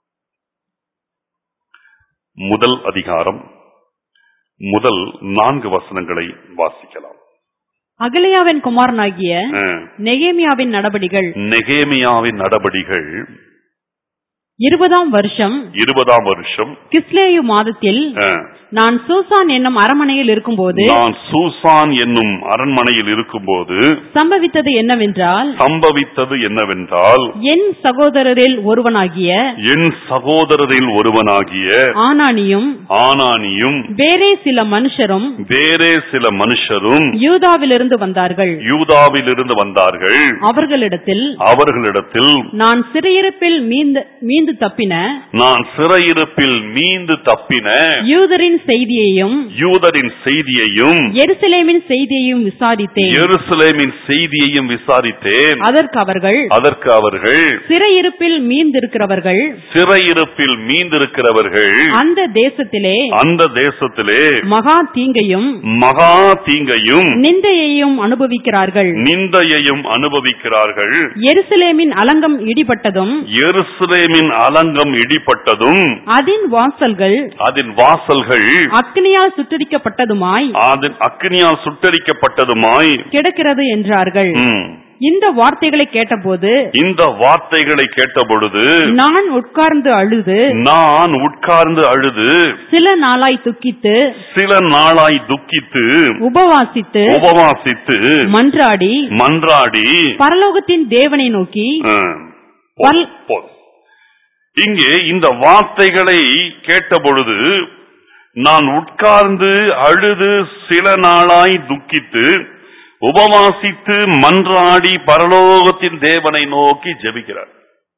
முதல் அதிகாரம் முதல் நான்கு வசனங்களை வாசிக்கலாம் அகலியாவின் குமாரனாகிய அஹ், நெகேமியாவின் நடபடிகள் நெகேமியாவின் நடபடிகள் இருபதாம் வருஷம் இருபதாம் வருஷம் கிஸ்லேயு மாதத்தில் அஹ், நான் சூசான் என்னும் அரமனையில் இருக்கும்போது நான் சூசான் என்னும் அரண்மனையில் இருக்கும்போது சம்பவித்தது என்னவென்றால் சம்பவித்தது என்னவென்றால் என் சகோதரரில் ஒருவனாகிய என் சகோதரரில் ஒருவனாகிய ஆனானியும் ஆனானியும் வேறே சில மனுஷரும் வேறே சில மனுஷரும் யூதாவிலிருந்து வந்தார்கள் யூதாவிலிருந்து வந்தார்கள் அவர்களிடத்தில் அவர்களிடத்தில் நான் சிறையிருப்பில் மீந்து மீந்து தப்பின நான் சிறையிருப்பில் மீண்டு தப்பின யூதரின் செய்தியையும் யூதரின் செய்தியையும் எருசலேமின் செய்தியையும் விசாரித்தேன் எருசலேமின் செய்தியையும் விசாரித்தேன் அதற்கு அவர்கள் அதற்கு அவர்கள் சிறையிருப்பில் மீந்திருக்கிறவர்கள் சிறையிருப்பில் மீண்டிருக்கிறவர்கள் அந்த தேசத்திலே அந்த தேசத்திலே மகா தீங்கையும் மகா தீங்கையும் நிந்தையையும் அனுபவிக்கிறார்கள் நிந்தையையும் அனுபவிக்கிறார்கள் எருசலேமின் அலங்கம் இடிபட்டதும் எருசலேமின் அலங்கம் இடிபட்டதும் அதின் வாசல்கள் அதன் வாசல்கள் அக்னியால் சுட்டரிக்கப்பட்டதுமாய் அதன் அக்னியால் சுட்டரிக்கப்பட்டதுமாய் கிடக்கிறது என்றார்கள் ம். இந்த வார்த்தைகளை கேட்டபோது இந்த வார்த்தைகளை கேட்டபொழுது நான் உட்கார்ந்து அழுது நான் உட்கார்ந்து அழுது சில நாளாய் துக்கித்து சில நாளாய் துக்கித்து உபவாசித்து உபவாசித்து மன்றாடி மன்றாடி பரலோகத்தின் தேவனை நோக்கி ம், பல்- போதும். இங்கே இந்த வார்த்தைகளை கேட்டபொழுது நான் உட்கார்ந்து அழுது சில நாளாய் துக்கித்து உபவாசித்து மன்றாடி பரலோகத்தின் தேவனை நோக்கி ஜெபிக்கிறார்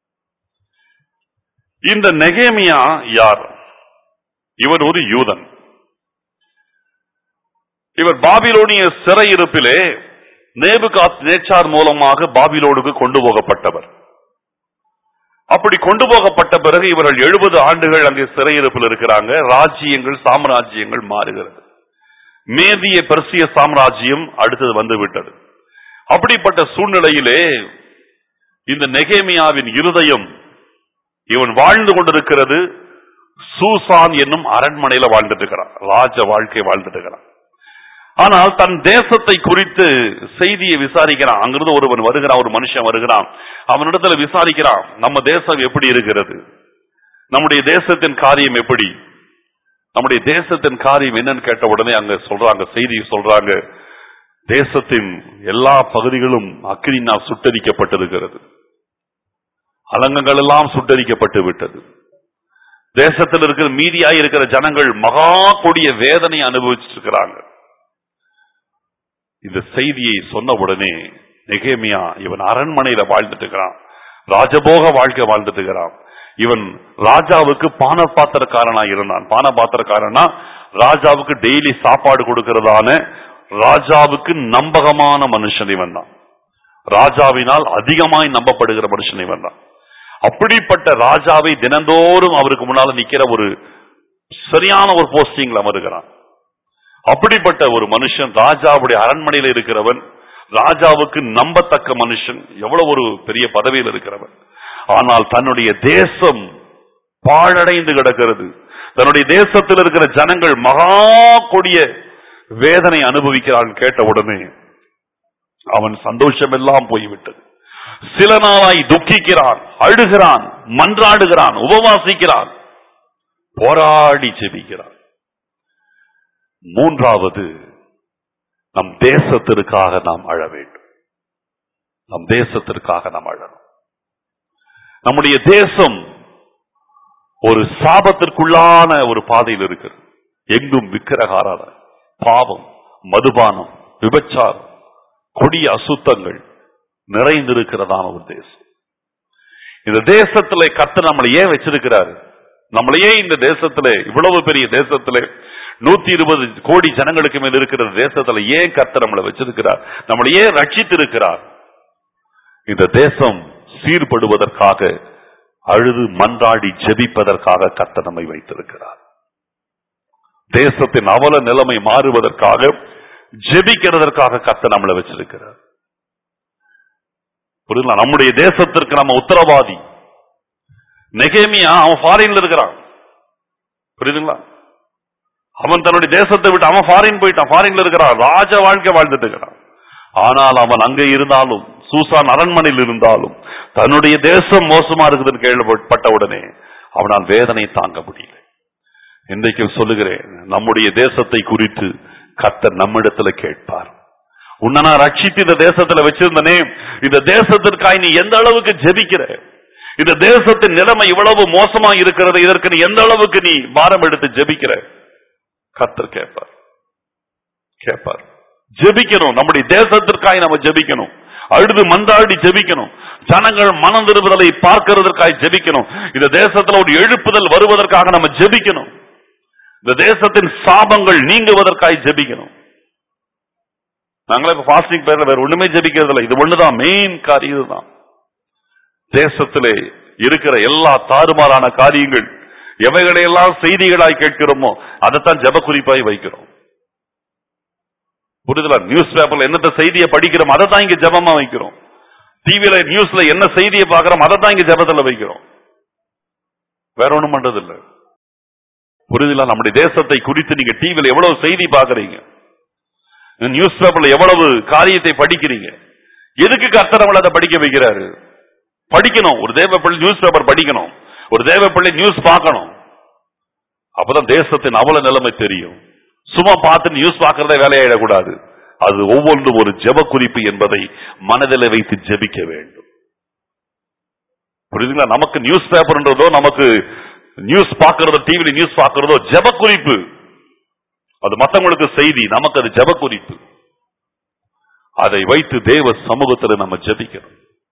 இந்த நெகேமியா யார் இவர் ஒரு யூதன் இவர் பாபிலோனிய சிறையிருப்பிலே நேபுகாத் நேச்சார் மூலமாக பாபிலோனுக்கு கொண்டு போகப்பட்டவர் அப்படி கொண்டு போகப்பட்ட பிறகு இவர்கள் எழுபது ஆண்டுகள் அங்கே சிறையிருப்பில் இருக்கிறாங்க ராஜ்யங்கள் சாம்ராஜ்யங்கள் மாறுகிறது மேதிய பெர்சிய சாம்ராஜ்யம் அடுத்தது வந்து விட்டது அப்படிப்பட்ட சூழ்நிலையிலே இந்த நெகேமியாவின் இருதயம் இவன் வாழ்ந்து கொண்டிருக்கிறது சூசான் என்னும் அரண்மனையில வாழ்ந்துட்டு இருக்கிறான் ராஜ வாழ்க்கை வாழ்ந்துட்டு இருக்கிறான் ஆனால் தன் தேசத்தை குறித்து செய்தியை விசாரிக்கிறான் அங்கிருந்து ஒருவன் வருகிறான் ஒரு மனுஷன் வருகிறான் அவனிடத்துல விசாரிக்கிறான் நம்ம தேசம் எப்படி இருக்கிறது நம்முடைய தேசத்தின் காரியம் எப்படி நம்முடைய தேசத்தின் காரியம் என்னன்னு கேட்ட உடனே அங்க சொல்றாங்க செய்தி சொல்றாங்க தேசத்தின் எல்லா பகுதிகளும் அக்னினால் சுட்டரிக்கப்பட்டிருக்கிறது அலங்கங்கள் எல்லாம் சுட்டரிக்கப்பட்டு விட்டது தேசத்தில் இருக்கிற மீதியாய் இருக்கிற ஜனங்கள் மகா கொடிய வேதனை அனுபவிச்சுட்டு இருக்கிறாங்க இந்த செய்தியை சொன்ன உடனே நெகேமியா இவன் அரண்மனையில வாழ்ந்துட்டு இருக்கிறான் ராஜபோக வாழ்க்கை வாழ்ந்துட்டு இருக்கிறான் இவன் ராஜாவுக்கு பான பாத்திரக்காரனா இருந்தான் பான பாத்திரக்காரனா ராஜாவுக்கு டெய்லி சாப்பாடு கொடுக்கிறதான ராஜாவுக்கு நம்பகமான மனுஷன் இவன் தான் ராஜாவினால் அதிகமாய் நம்பப்படுகிற மனுஷன் இவன் தான் அப்படிப்பட்ட ராஜாவை தினந்தோறும் அவருக்கு முன்னால நிக்கிற ஒரு சரியான ஒரு போஸ்டிங்ல அமருகிறான் அப்படிப்பட்ட ஒரு மனுஷன் ராஜாவுடைய அரண்மனையில் இருக்கிறவன் ராஜாவுக்கு நம்பத்தக்க மனுஷன் எவ்வளவு ஒரு பெரிய பதவியில் இருக்கிறவன் ஆனால் தன்னுடைய தேசம் பாழடைந்து கிடக்கிறது தன்னுடைய தேசத்தில் இருக்கிற ஜனங்கள் மகா கொடிய வேதனை அனுபவிக்கிறான் கேட்ட உடனே அவன் சந்தோஷம் எல்லாம் போய்விட்டது சில நாளாய் துக்கிக்கிறான் அழுகிறான் மன்றாடுகிறான் உபவாசிக்கிறான் போராடி ஜெபிக்கிறான் மூன்றாவது நம் தேசத்திற்காக நாம் அழ வேண்டும் நம் தேசத்திற்காக நாம் அழணும் நம்முடைய தேசம் ஒரு சாபத்திற்குள்ளான ஒரு பாதையில் இருக்கிறது எங்கும் விக்கிரகாராத பாவம் மதுபானம் விபச்சாரம் கொடிய அசுத்தங்கள் நிறைந்திருக்கிறதான ஒரு தேசம் இந்த தேசத்துல கத்து நம்மளை ஏன் வச்சிருக்கிறாரு நம்மளையே இந்த தேசத்துல இவ்வளவு பெரிய தேசத்துல நூத்தி இருபது கோடி ஜனங்களுக்கு மேல் இருக்கிற தேசத்துல ஏன் கர்த்தர் நம்மளை வச்சிருக்கிறார் நம்மளை ஏன் ரட்சித்திருக்கிறார் இந்த தேசம் சீர்படுவதற்காக அழுது மன்றாடி ஜெபிப்பதற்காக கர்த்தர் நம்மை வைத்திருக்கிறார் தேசத்தின் அவல நிலைமை மாறுவதற்காக ஜெபிக்கிறதற்காக கர்த்தர் நம்மளை வச்சிருக்கிறார் புரியுதுங்களா நம்முடைய தேசத்திற்கு நம்ம உத்தரவாதி நெகேமியா அவன் ஃபாரின்ல இருக்கிறான் புரியுதுங்களா அவன் தன்னுடைய தேசத்தை விட்டு அவன் ஃபாரின் போயிட்டான் ஃபாரின்ல இருக்கிறான் ராஜ வாழ்க்கை வாழ்ந்துட்டு இருக்கிறான் ஆனால் அவன் அங்கே இருந்தாலும் சூசான் அரண்மனையில் இருந்தாலும் தன்னுடைய தேசம் மோசமா இருக்குதுன்னு கேள்விப்பட்ட உடனே அவனால் வேதனை தாங்க முடியல இன்றைக்கு சொல்லுகிறேன் நம்முடைய தேசத்தை குறித்து கர்த்தர் நம்மிடத்துல கேட்பார் உன்னை நான் ரட்சித்து இந்த தேசத்துல வச்சிருந்தனே இந்த தேசத்திற்காய் நீ எந்த அளவுக்கு ஜெபிக்கிற இந்த தேசத்தின் நிலைமை இவ்வளவு மோசமா இருக்கிறது இதற்கு நீ எந்த அளவுக்கு நீ பாரம் எடுத்து ஜெபிக்கிற கர்த்தர் கேட்பார் கேட்பார் ஜெபிக்கணும் நம்முடைய தேசத்திற்காய் நம்ம ஜெபிக்கணும் அழுது மன்றாடி ஜெபிக்கணும் ஜனங்கள் மனம் திரும்புதலை பார்க்கிறதற்காக ஜெபிக்கணும் இந்த தேசத்துல ஒரு எழுப்புதல் வருவதற்காக நம்ம ஜெபிக்கணும் இந்த தேசத்தின் சாபங்கள் நீங்குவதற்காக ஜெபிக்கணும் நாங்களே இப்ப பாஸ்டிங் பேர்ல வேற ஒண்ணுமே ஜெபிக்கிறது இல்லை இது ஒண்ணுதான் மெயின் காரியம் இதுதான் தேசத்திலே இருக்கிற எல்லா தாறுமாறான காரியங்கள் எவைகளையெல்லாம் செய்திகளாய் கேட்கிறோமோ அதைத்தான் ஜெப குறிப்பாய் வைக்கிறோம் புரிதலா நியூஸ் பேப்பர்ல என்னத்த செய்தியை படிக்கிறோம் அதை தான் இங்க ஜெபமா வைக்கிறோம் டிவில நியூஸ்ல என்ன செய்தியை பார்க்கிறோம் அதை தான் இங்க ஜெபத்துல வைக்கிறோம் வேற ஒண்ணும் பண்றது இல்ல புரிதலா நம்முடைய தேசத்தை குறித்து நீங்க டிவில எவ்வளவு செய்தி பாக்குறீங்க நியூஸ் பேப்பர்ல எவ்வளவு காரியத்தை படிக்கிறீங்க எதுக்கு கர்த்தர் நம்மள அதை படிக்க வைக்கிறாரு படிக்கணும் ஒரு தேவப்பள்ளி நியூஸ் பேப்பர் படிக்கணும் ஒரு தேவப்பள்ளி நியூஸ் பார்க்கணும் அப்பதான் தேசத்தின் அவல நிலைமை தெரியும் சும்மா பார்த்து நியூஸ் பார்க்கறதே வேலையாயிடக்கூடாது அது ஒவ்வொன்றும் ஒரு ஜெப குறிப்பு என்பதை மனதில் வைத்து ஜெபிக்க வேண்டும் புரியுதுங்களா நமக்கு நியூஸ் பேப்பர்ன்றதோ நமக்கு நியூஸ் பார்க்கறதோ டிவில நியூஸ் பார்க்கறதோ ஜெப குறிப்பு அது மத்தவங்களுக்கு செய்தி நமக்கு அது ஜெப குறிப்பு அதை வைத்து தேவ சமூகத்தில் நம்ம ஜெபிக்கணும்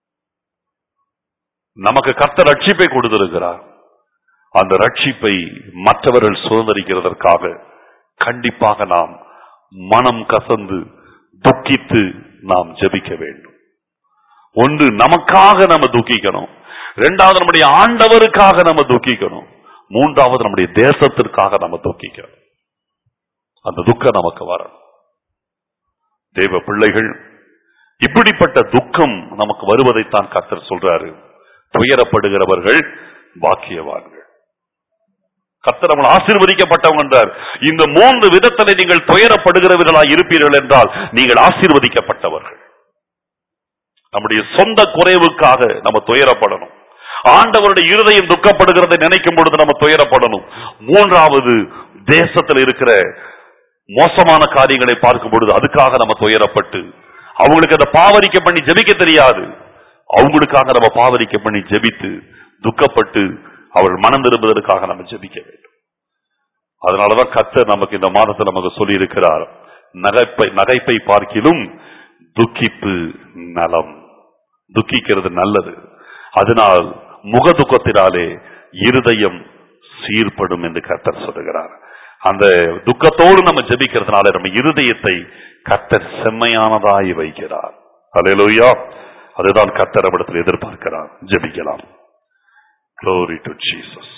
நமக்கு கர்த்தர் ரட்சிப்பை கொடுத்திருக்கிறார் அந்த ரட்சிப்பை மற்றவர்கள் சுதந்திரிக்கிறதற்காக கண்டிப்பாக நாம் மனம் கசந்து துக்கித்து நாம் ஜெபிக்க வேண்டும் ஒன்று நமக்காக நம்ம துக்கிக்கணும் இரண்டாவது நம்முடைய ஆண்டவருக்காக நம்ம துக்கிக்கணும் மூன்றாவது நம்முடைய தேசத்திற்காக நம்ம துக்கிக்கணும் அந்த துக்கம் நமக்கு வரணும் தேவ பிள்ளைகள் இப்படிப்பட்ட துக்கம் நமக்கு வருவதைத்தான் கர்த்தர் சொல்றாரு துயரப்படுகிறவர்கள் பாக்கியவான்கள் கர்த்தர் அவங்கள் ஆசீர்வதிக்கப்பட்டவங்க என்றார் இந்த மூன்று விதத்திலே நீங்கள் துயரப்படுகிறவர்களாய் இருப்பீர்கள் என்றால் நீங்கள் ஆசீர்வதிக்கப்பட்டவர்கள் நம்முடைய சொந்த குறைவுக்காக நம்ம துயரப்படணும் ஆண்டவருடைய இருதயம் துக்கப்படுகிறதை நினைக்கும் பொழுது நம்ம துயரப்படணும் மூன்றாவது தேசத்தில் இருக்கிற மோசமான காரியங்களை பார்க்கும் பொழுது அதுக்காக நம்ம துயரப்பட்டு அவங்களுக்கு அதை பாவரிக்க பண்ணி ஜெபிக்க தெரியாது அவங்களுக்காக நம்ம பாவரிக்க பண்ணி ஜெபித்து துக்கப்பட்டு அவர்கள் மனம் திரும்புவதற்காக நம்ம ஜெபிக்க வேண்டும் அதனாலதான் கர்த்தர் நமக்கு இந்த மாதத்தில் நமக்கு சொல்லி இருக்கிறார் நகைப்பை நகைப்பை பார்க்கிலும் துக்கிப்பு நலம் துக்கிக்கிறது நல்லது அதனால் முக துக்கத்தினாலே இருதயம் சீர்படும் என்று கர்த்தர் சொல்லுகிறார் அந்த துக்கத்தோடு நம்ம ஜெபிக்கிறதுனால நம்ம இருதயத்தை கர்த்தர் செம்மையானதாய் வைக்கிறார் அல்லேலூயா அதுதான் கத்தரவிடத்தில் எதிர்பார்க்கிறார் ஜெபிக்கலாம் Glory to Jesus.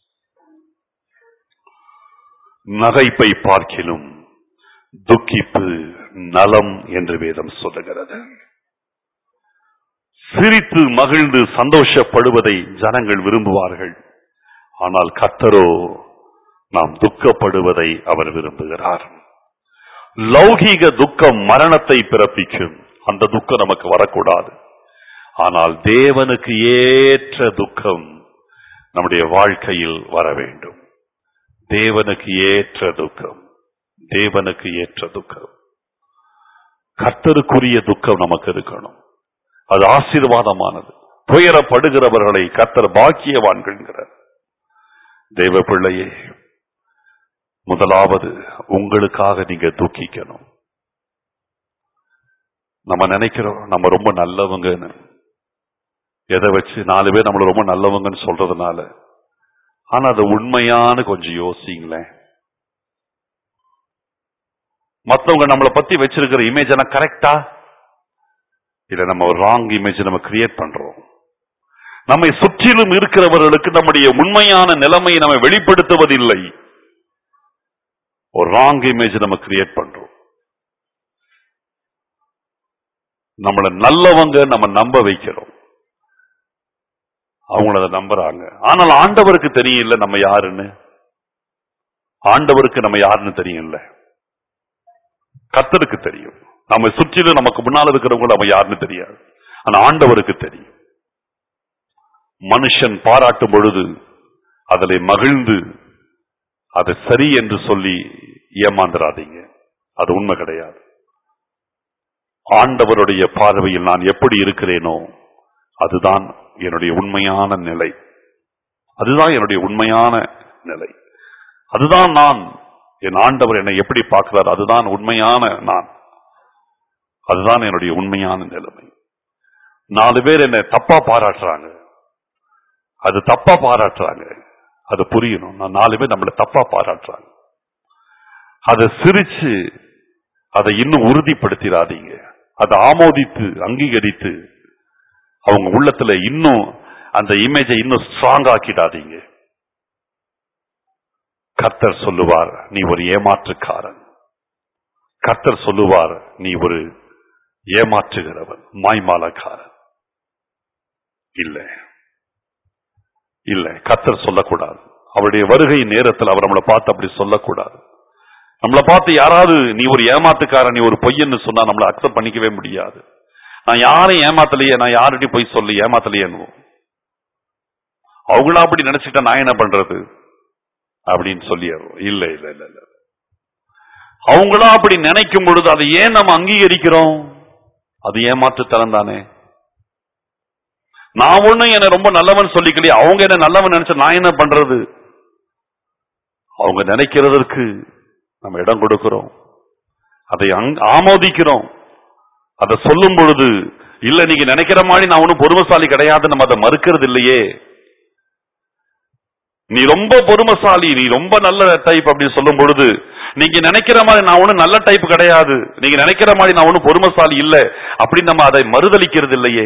நகைப்பை பார்க்கிலும் துக்கிப்பு நலம் என்று வேதம் சொல்லுகிறது சிரித்து மகிழ்ந்து சந்தோஷப்படுவதை ஜனங்கள் விரும்புவார்கள் ஆனால் கத்தரோ நாம் துக்கப்படுவதை அவர் விரும்புகிறார் லௌகீக துக்கம் மரணத்தை பிறப்பிக்கும் அந்த துக்கம் நமக்கு வரக்கூடாது ஆனால் தேவனுக்கு ஏற்ற துக்கம் நம்முடைய வாழ்க்கையில் வர வேண்டும் தேவனுக்கு ஏற்ற துக்கம் தேவனுக்கு ஏற்ற துக்கம் கர்த்தருக்குரிய துக்கம் நமக்கு இருக்கணும் அது ஆசீர்வாதமானது துயரப்படுகிறவர்களை கர்த்தர் பாக்கியவான்கிறார் தேவ பிள்ளையே முதலாவது உங்களுக்காக நீங்க துக்கிக்கணும் நம்ம நினைக்கிறோம் நம்ம ரொம்ப நல்லவங்கன்னு எதை வச்சு நாலு பேர் நம்மள ரொம்ப நல்லவங்கன்னு சொல்றதுனால ஆனா அது உண்மையான கொஞ்சம் யோசிங்களேன் மத்தவங்க நம்மளை பத்தி வச்சிருக்கிற இமேஜ் எல்லாம் கரெக்டா இல்ல நம்ம ஒரு ராங் இமேஜ் நம்ம கிரியேட் பண்றோம் நம்மை சுற்றிலும் இருக்கிறவர்களுக்கு நம்முடைய உண்மையான நிலைமையை நம்ம வெளிப்படுத்துவதில்லை ஒரு ராங் இமேஜ் நம்ம கிரியேட் பண்றோம் நம்மள நல்லவங்க நம்ம நம்ப வைக்கிறோம் அவங்கள அதை நம்புறாங்க ஆனால் ஆண்டவருக்கு தெரியல நம்ம யாருன்னு ஆண்டவருக்கு நம்ம யாருன்னு தெரியல கத்தருக்கு தெரியும் நம்ம சுற்றிலும் நமக்கு முன்னால் இருக்கிறவங்க நம்ம யாருன்னு தெரியாது ஆனா ஆண்டவருக்கு தெரியும் மனுஷன் பாராட்டும் பொழுது அதில் மகிழ்ந்து அதை சரி என்று சொல்லி ஏமாந்துராதீங்க அது உண்மை கிடையாது ஆண்டவருடைய பார்வையில் நான் எப்படி இருக்கிறேனோ அதுதான் என்னுடைய உண்மையான நிலை அதுதான் என்னுடைய உண்மையான நிலை அதுதான் நான் என் ஆண்டவர் என்னை எப்படி பார்க்கிறார் அதுதான் உண்மையான நான் அதுதான் என்னுடைய உண்மையான நிலைமை நாலு பேர் என்னை தப்பா பாராட்டுறாங்க அது தப்பா பாராட்டுறாங்க அது புரியணும் நான் நாலு பேர் நம்மளை தப்பா பாராட்டுறாங்க அதை சிரிச்சு அதை இன்னும் உறுதிப்படுத்திடாதீங்க அதை ஆமோதித்து அங்கீகரித்து அவங்க உள்ளத்துல இன்னும் அந்த இமேஜை இன்னும் ஸ்ட்ராங் ஆக்கிடாதீங்க கர்த்தர் சொல்லுவார் நீ ஒரு ஏமாற்றுக்காரன் கர்த்தர் சொல்லுவார் நீ ஒரு ஏமாற்றுகிறவன் மாய்மாலக்காரன் இல்ல இல்ல கர்த்தர் சொல்லக்கூடாது அவருடைய வருகை நேரத்தில் அவர் நம்மளை பார்த்து அப்படி சொல்லக்கூடாது நம்மளை பார்த்து யாராவது நீ ஒரு ஏமாத்துக்காரன் நீ ஒரு பொய்யன்னு சொன்னா நம்மளை அக்செப்ட் பண்ணிக்கவே முடியாது நான் யாரையும் ஏமாத்தலையே நான் யார்கிட்டயும் போய் சொல்லி ஏமாத்தலையேன்னு அவங்களா அப்படி நினைச்சுட்டா நான் என்ன பண்றது அப்படின்னு சொல்லி இல்ல இல்ல இல்ல இல்ல அவங்களா அப்படி நினைக்கும் பொழுது அதை ஏன் நம்ம அங்கீகரிக்கிறோம் அது ஏமாற்றுத்தனம் தானே நான் ஒண்ணும் என்ன ரொம்ப நல்லவன் சொல்லிக்கலையே அவங்க என்ன நல்லவன் நினைச்ச நான் என்ன பண்றது அவங்க நினைக்கிறதற்கு நம்ம இடம் கொடுக்கிறோம் அதை அங்- ஆமோதிக்கிறோம் அதை சொல்லும் பொழுது இல்ல நீங்க நினைக்கிற மாதிரி நான் ஒன்னும் பொறுமைசாலி கிடையாது நம்ம அதை மறுக்கிறது இல்லையே நீ ரொம்ப பொறுமைசாலி நீ ரொம்ப நல்ல டைப் அப்படின்னு சொல்லும் பொழுது நீங்க நினைக்கிற மாதிரி நான் ஒண்ணும் நல்ல டைப் கிடையாது நீங்க நினைக்கிற மாதிரி நான் ஒண்ணும் பொறுமைசாலி இல்ல அப்படின்னு நம்ம அதை மறுதலிக்கிறது இல்லையே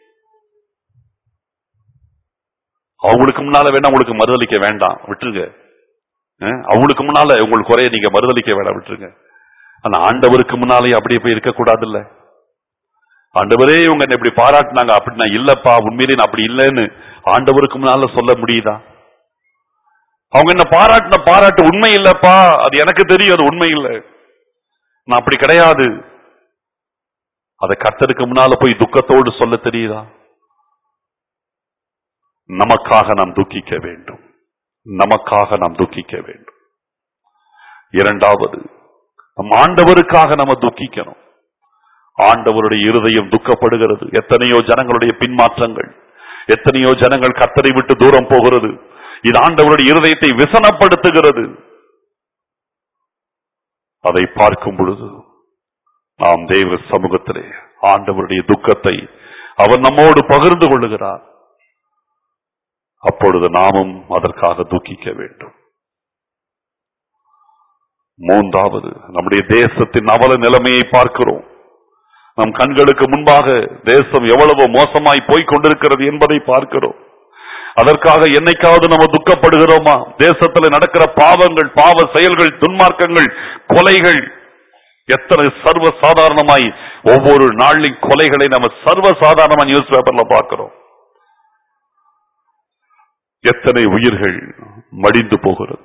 அவங்களுக்கு முன்னால வேணா உங்களுக்கு மறுதலிக்க வேண்டாம் விட்டுருங்க அஹ், அவங்களுக்கு முன்னால உங்களுக்கு குறைய நீங்க மறுதலிக்க வேண்டாம் விட்டுருங்க ஆனா ஆண்டவருக்கு முன்னாலே அப்படியே போய் இருக்க கூடாது இல்ல ஆண்டவரே இவங்க என்னை இப்படி பாராட்டினாங்க அப்படி நான் இல்லப்பா உண்மையிலே நான் அப்படி இல்லைன்னு ஆண்டவருக்கு முன்னால சொல்ல முடியுதா அவங்க என்ன பாராட்டின பாராட்டு உண்மை இல்லப்பா அது எனக்கு தெரியும் அது உண்மை இல்லை நான் அப்படி கிடையாது அதை கர்த்தருக்கு முன்னால போய் துக்கத்தோடு சொல்ல தெரியுதா நமக்காக நாம் துக்கிக்க வேண்டும் நமக்காக நாம் துக்கிக்க வேண்டும் இரண்டாவது நம் ஆண்டவருக்காக நம்ம துக்கிக்கணும் ஆண்டவருடைய இருதயம் துக்கப்படுகிறது எத்தனையோ ஜனங்களுடைய பின்மாற்றங்கள் எத்தனையோ ஜனங்கள் கர்த்தரை விட்டு தூரம் போகிறது இது ஆண்டவருடைய இருதயத்தை விசனப்படுத்துகிறது அதை பார்க்கும் பொழுது நாம் தெய்வ சமூகத்திலே ஆண்டவருடைய துக்கத்தை அவர் நம்மோடு பகிர்ந்து கொள்ளுகிறார் அப்பொழுது நாமும் அதற்காக துக்கிக்க வேண்டும் மூன்றாவது நம்முடைய தேசத்தின் அவல நிலைமையை பார்க்கிறோம் நம் கண்களுக்கு முன்பாக தேசம் எவ்வளவு மோசமாய் போய்க் கொண்டிருக்கிறது என்பதை பார்க்கிறோம் அதற்காக என்னைக்காவது நம்ம துக்கப்படுகிறோமா தேசத்துல நடக்கிற பாவங்கள் பாவ செயல்கள் துன்மார்க்கங்கள் கொலைகள் எத்தனை சர்வ சாதாரணமாய் ஒவ்வொரு நாளின் கொலைகளை நம்ம சர்வ சாதாரணமா நியூஸ் பேப்பர்ல பார்க்கிறோம் எத்தனை உயிர்கள் மடிந்து போகிறது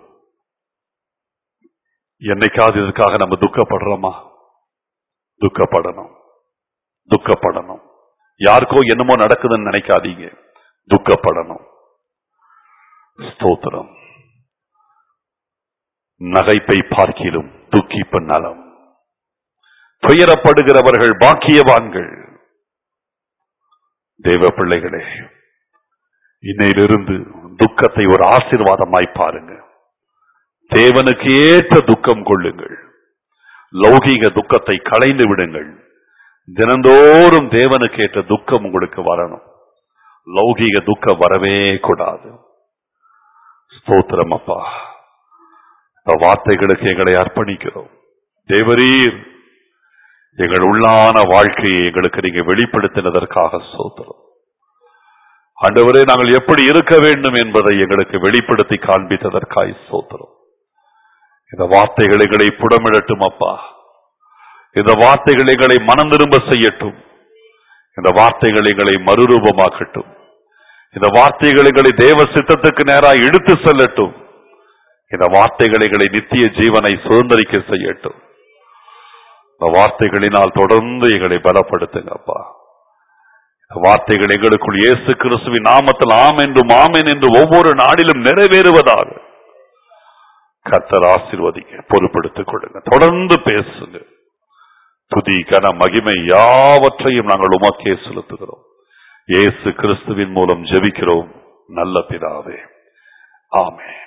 என்னைக்காவது இதுக்காக நம்ம துக்கப்படுறோமா துக்கப்படணும் துக்கப்படணும் யாருக்கோ என்னமோ நடக்குதுன்னு நினைக்காதீங்க துக்கப்படணும் ஸ்தோத்திரம் நகைப்பை பார்க்கிலும் துக்கிப்ப நலம் துயரப்படுகிறவர்கள் பாக்கியவான்கள் தேவ பிள்ளைகளே இன்னையிலிருந்து துக்கத்தை ஒரு ஆசீர்வாதமாய் பாருங்க தேவனுக்கு ஏற்ற துக்கம் கொள்ளுங்கள் லௌகீக துக்கத்தை களைந்து விடுங்கள் தினந்தோறும் தேவனுக்கு ஏற்ற துக்கம் உங்களுக்கு வரணும் லௌகீக துக்கம் வரவே கூடாது ஸ்தோத்திரம் அப்பா இந்த வார்த்தைகளுக்கு எங்களை அர்ப்பணிக்கிறோம் தேவரீர் எங்கள் உள்ளான வாழ்க்கையை எங்களுக்கு நீங்க வெளிப்படுத்தினதற்காக சோத்திரம் ஆண்டவரே நாங்கள் எப்படி இருக்க வேண்டும் என்பதை எங்களுக்கு வெளிப்படுத்தி காண்பித்ததற்காய் சோத்திரம் இந்த வார்த்தைகள் எங்களை புடமிடட்டும் அப்பா இந்த வார்த்தைகள் எங்களை மனம் திரும்ப செய்யட்டும் இந்த வார்த்தைகள் எங்களை மறுரூபமாக்கட்டும் இந்த வார்த்தைகள் எங்களை தேவ சித்தத்துக்கு நேராக இழுத்து செல்லட்டும் இந்த வார்த்தைகள் எங்களை நித்திய ஜீவனை சுதந்திரிக்க செய்யட்டும் இந்த வார்த்தைகளினால் தொடர்ந்து எங்களை பலப்படுத்துங்க அப்பா இந்த வார்த்தைகள் எங்களுக்குள் இயேசு கிறிஸ்துவின் நாமத்தில் ஆம் என்றும் ஆமென் என்று ஒவ்வொரு நாளிலும் நிறைவேறுவதாக கர்த்தர் ஆசீர்வதிக்க பொறுப்படுத்திக் கொள்ளுங்க தொடர்ந்து பேசுங்க துதி கன மகிமை யாவற்றையும் நாங்கள் உமக்கே செலுத்துகிறோம் இயேசு கிறிஸ்துவின் மூலம் ஜெபிக்கிறோம் நல்ல பிதாவே ஆமென்